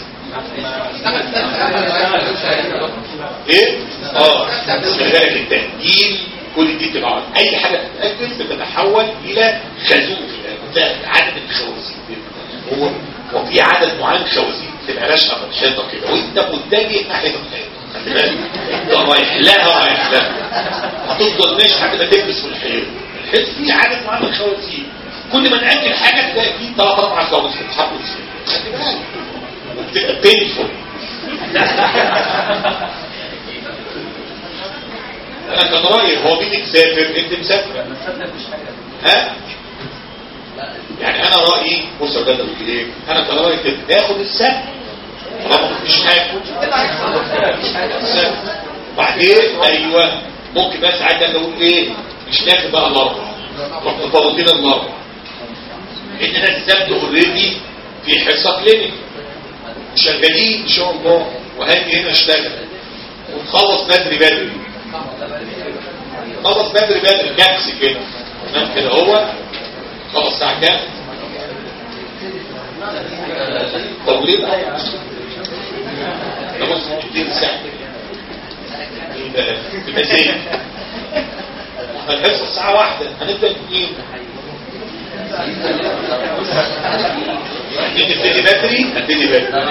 ايه اه خلي بالك التأجيل كل دي تبقى اي حاجة تتأجل بتتحول الى خازوق ده عدد الخوازيق هو هو في عدد معين خوازيق تبقى راشقه متشاطه كده وانت متجه ناحيه الخير خلي بالك انت رايح لها رايح لها هتفضل ماشي لحد ما تلبس في الحيط الحيط فيه عدد معين من الخوازيق كل ما نأجل حاجه تلاقي فيه ثلاث اربع خوازيق بتتحطوا خلي بالك وبتبقى بينفول انا كان رايي هو مين مسافر انت مسافر ها يعني انا رايي بص يا جدع بيقول ايه انا كان رايي كده ناخد السبت طالما مفيش حاجه السبت بعدين ايوه ممكن بس عايز انا اقول ايه مش ناخد بقى الاربع متفاوتين الاربع اننا السبت اوريدي في حصه كلينيك شغالين ان شاء الله وهاجي هنا اشتغل ونخلص بدري بدري خلص بدري بدري كبس كده تمام كده هو خلص الساعه كام طب ليه بقى ده بص كتير ساعه يبقى زين هنحصل الساعه واحدة هنبدا اثنين نبتدي بدري نبتدي بدري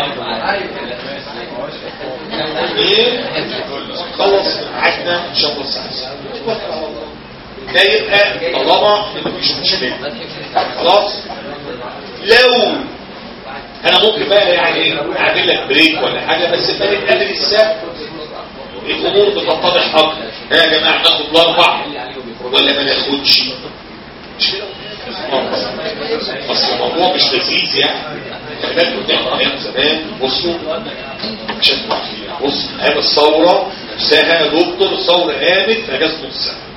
ايه خلص عدنا ان شاء الله الساعه ده يبقى طالما مفيش مشكله خلاص لو انا ممكن بقى يعني اعمل لك بريك ولا حاجه بس انت نتقابل السبت الامور بتتضح اكتر ها يا جماعه ناخد الاربع ولا ما ناخدش مش كده اصل الموضوع مش لذيذ يعني خلال قدام ايام زمان بصوا عشان بص هذا الثوره نفسها يا دكتور الثوره قامت في اجازه نص سنه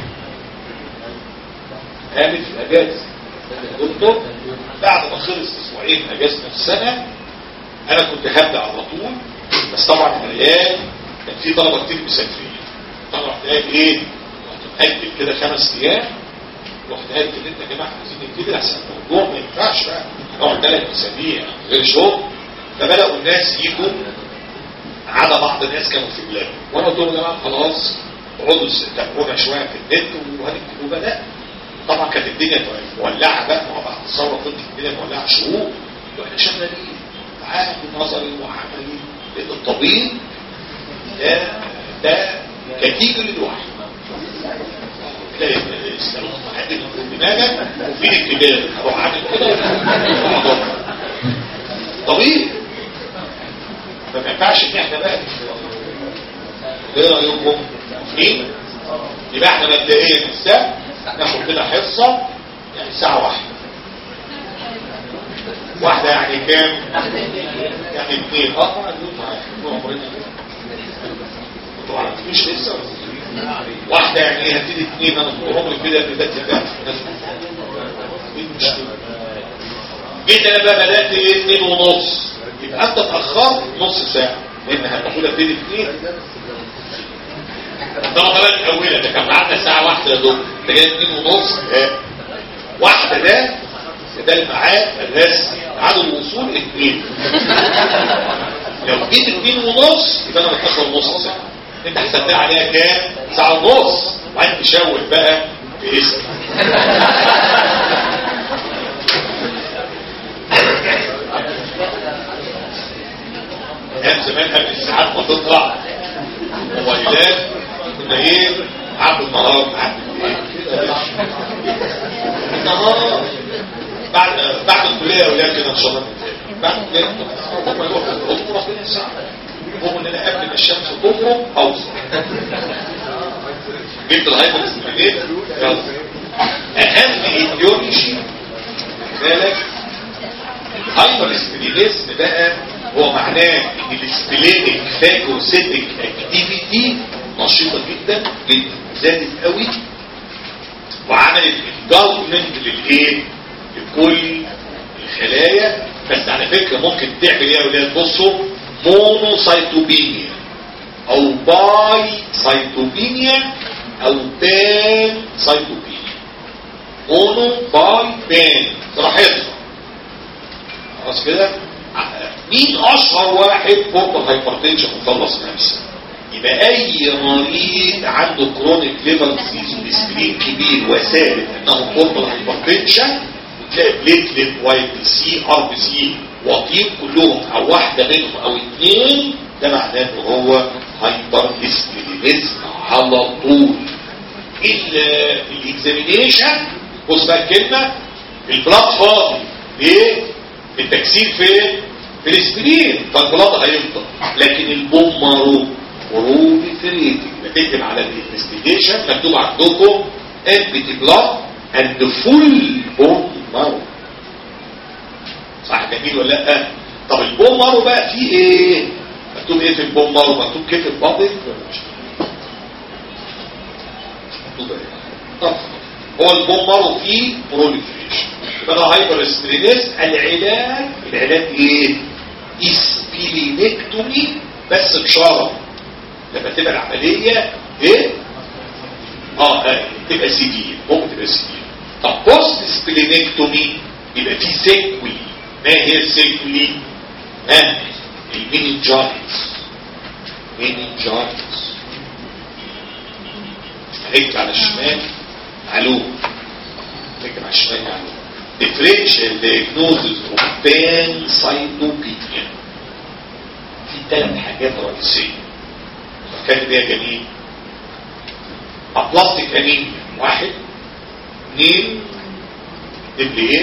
قامت في الاجازه دكتور بعد ما خلص اسبوعين اجازه نص سنه انا كنت هبدا على طول بس طبعا العيال كان في طلبه كتير مسافرين طبعا قال ايه رحت مأجل كده خمس ايام رحت قال كده انت يا جماعه عايزين نبتدي احسن الموضوع ما ينفعش بقى نقعد ثلاث اسابيع غير شغل فبداوا الناس يجوا على بعض الناس كانوا في بلاد وانا قلت لهم يا جماعه خلاص اقعدوا تابعونا شويه في النت وهنكتب وبدات طبعا كانت الدنيا مولعه بقى ما بعد الثوره كنت الدنيا مولعه شهور واحنا شغالين عام نظري وعملي لان الطبيب ده ده كاتيجوري لوحده تلاقي الاسلام محدد دماغك وفي الكبار هروح عامل كده طبيب فما ينفعش ان احنا بقى ايه رايكم ايه يبقى احنا مبدئيا السبت ناخد كده حصه يعني ساعه واحده واحده يعني كام يعني اثنين اه طبعا طبعا مش لسه واحده يعني ايه هتبتدي اثنين انا عمري كده في بدايه البحث جيت انا بقى بدات ايه اثنين ونص يبقى انت اتاخرت نص ساعه لان هتاخدها ابتدي اثنين طبعا بقى الاولى ده كان معانا ساعه واحده يا دكتور ده جاي اثنين ونص واحده ده ده الميعاد الرسمي ميعاد الوصول اثنين لو جيت اثنين ونص يبقى انا متاخر نص ساعه انت حسبتها عليها كام ساعه ونص وبعدين تشاور بقى في اسم ايام زمان قبل الساعات ما تطلع موبايلات كنا ايه عبد النهار عبد النهار بعد بعد الكليه يا اولاد كده ان شاء الله بعد الكليه هم يروحوا يروحوا ربنا يساعدهم هم ان انا قبل ما الشمس تغرب اوصل جبت الهايبر ستيميليت يلا اهم ايديولوجي بالك الهايبر ستيميليزم بقى هو معناه ان السبلينيك فاجوسيتك اكتيفيتي نشيطه جدا جدا زادت قوي وعملت انجلمنت للايه لكل الخلايا بس على فكره ممكن تعمل ايه يا اولاد بصوا مونوسايتوبينيا او باي سايتوبينيا او بان سايتوبينيا مونو باي بان براحتها خلاص كده مين اشهر واحد بورتال هايبرتنشن مخلص نفسه يبقى اي مريض عنده كرونيك ليفر ديزيز وسكرين كبير وثابت انه بورتال هايبرتنشن وتلاقي بليتلت واي بي سي ار بي سي واطيين كلهم او واحده منهم او اثنين ده معناه ان هو هايبر هيستيريزم على طول الاكزامينيشن بص بقى الكلمه البلاد فاضي ليه؟ التكسير فين؟ في الاسبرين فالبلاد هيفضل لكن البومارو بروليفريتنج بتكتب على الانفستيجيشن مكتوب عندكم امبتي بلاد اند فول بون مارو صح جميل ولا لا طب البون مارو بقى فيه ايه مكتوب ايه في البون مارو مكتوب كيف البابل ولا مش مكتوب ايه طب هو البون مارو فيه بروليفريشن يبقى هايبر سترينيس العلاج العلاج ايه اسبيلينكتومي بس بشرط لما تبقى العملية ايه اه آه، تبقى سيدية ممكن تبقى سيدية طب بوست سبلينكتومي يبقى في سيكولي ما هي السيكولي ها المينينجايتس مينينجايتس هنكتب على الشمال معلوم نكتب على الشمال معلوم differential diagnosis of pancytopenia في ثلاث حاجات رئيسيه كان بيها جميل أبلاستيك أنيميا واحد اثنين دبليين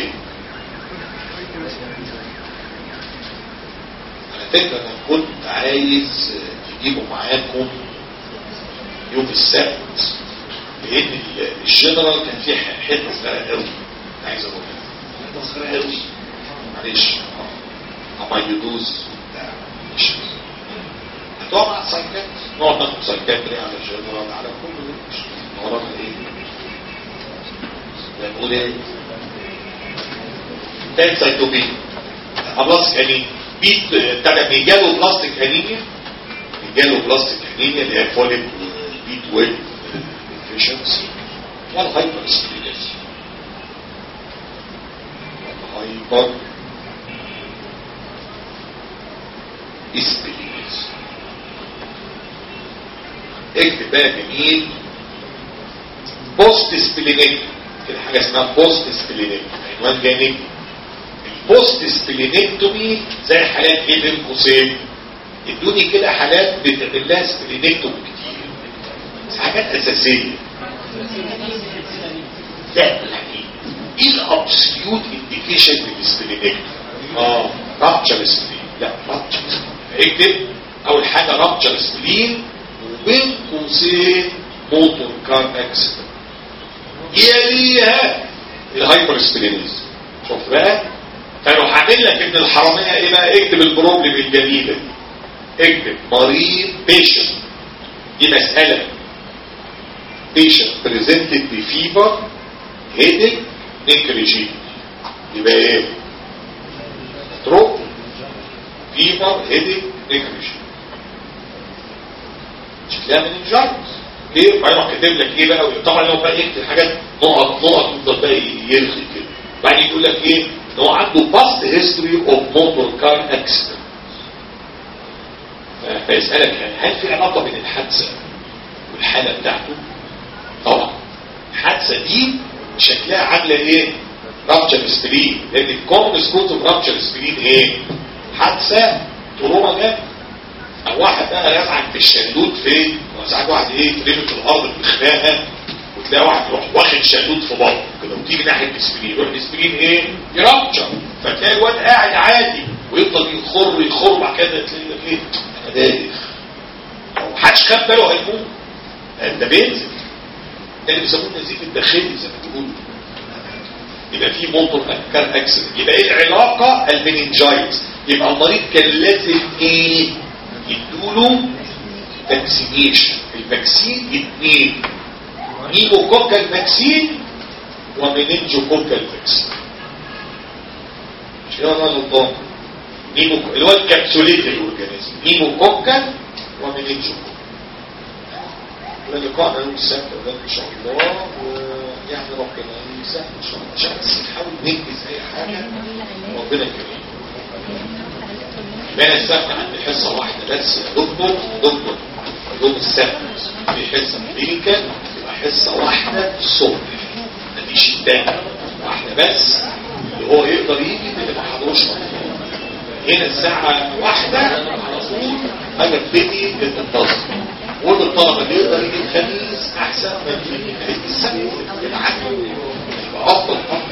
على فكرة أنا كنت عايز تجيبوا معاكم يوم السبت لأن الجنرال كان فيه حتة صغيرة قوي عايز أقول حتة صغيرة قوي معلش أما يدوز بتاع مش هتقعد مع السايكات نقعد ناخد سايكاتري على الجنرال على كل مش ورانا ايه بنقول ايه تاني سايتوبين بلاستيك انيميا بيت بتاع بيجاله بلاستيك انيميا بيجاله بلاستيك انيميا اللي هي فوليك بي 12 ديفيشنسي والهايبر ستيريس هايبر اسبليز اكتب بقى جميل بوست سبلينيك كده حاجه اسمها بوست سبلينيك عنوان جانبي البوست سبلينيكتومي زي حالات ايه بين قوسين ادوني كده حالات بتعمل لها سبلينيكتومي كتير بس حاجات اساسيه لا يعني ايه الابسوليوت انديكيشن للسبلينيكتومي اه رابتشر سبلين لا رابتشر سبلين اكتب اول حاجه رابتشر سبلين وبين قوسين موتور كار اكسيدنت يليها الهايبر سبلينيز شوف بقى كانوا هعمل لك ابن الحراميه ايه بقى اكتب البروبلم الجديده دي اكتب مريض بيشنت دي مساله بيشنت بريزنتد بفيبر هيدك نيكريجين يبقى ايه تروب فيبر هيدك نيكريجين شكلها من الجارز ليه؟ فيروح كاتب لك ايه بقى طبعا لو بقى يكتب حاجات نقط نقط يفضل بقى يرغي كده بعدين يقول لك ايه؟ ان هو عنده باست هيستوري اوف موتور كار اكسيدنت فيسالك يعني هل في علاقه بين الحادثه والحاله بتاعته؟ طبعا الحادثه دي شكلها عامله ايه؟ رابتشر سبرين لان الكومن سكوت اوف رابتشر سبرين ايه؟ حادثه تروما جامد او واحد بقى يزعج في الشلوت فين وساعات واحد ايه يترمي في الارض بخناقه وتلاقي واحد يروح واخد شلوت في بطنه كده وتيجي ناحيه السبرين يروح السبرين ايه يرابتشر فتلاقي الواد قاعد عادي ويفضل يخر يخر بعد كده تلاقي لك ايه انا دايخ لو محدش خد باله هيموت ده بينزل ده اللي بيسموه النزيف الداخلي زي ما بيقولوا يبقى في موتور كان اكسيدنت يبقى ايه العلاقه المننجايتس يبقى المريض كان لازم ايه يدوله فاكسينيشن الفاكسين اثنين نيموكوكال فاكسين ومننجوكوكال فاكسين مش كده ولا غلطان نيمو اللي هو الكبسوليت الاورجانيزم نيموكوكال ومننجوكوكال ولقاءنا يوم السبت وده ان شاء الله يعني ربنا يسهل ان شاء الله عشان بس نحاول ننجز اي حاجه ربنا يكرمنا بين السبت عندي حصه واحده بس يا دكتور دكتور يوم السبت في حصه امريكا تبقى حصه واحده الصبح مفيش تاني واحده بس اللي هو يقدر يجي اللي ما حضروش هنا الساعه واحده على طول انا ابتدي تنتظر وقول الطلبه اللي يقدر يجي الخميس احسن ما يجي السبت بالعكس يبقى افضل طبعا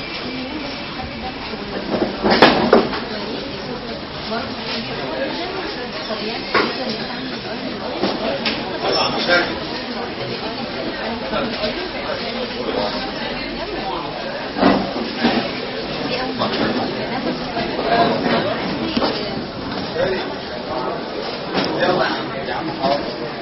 يلا يا عم حاضر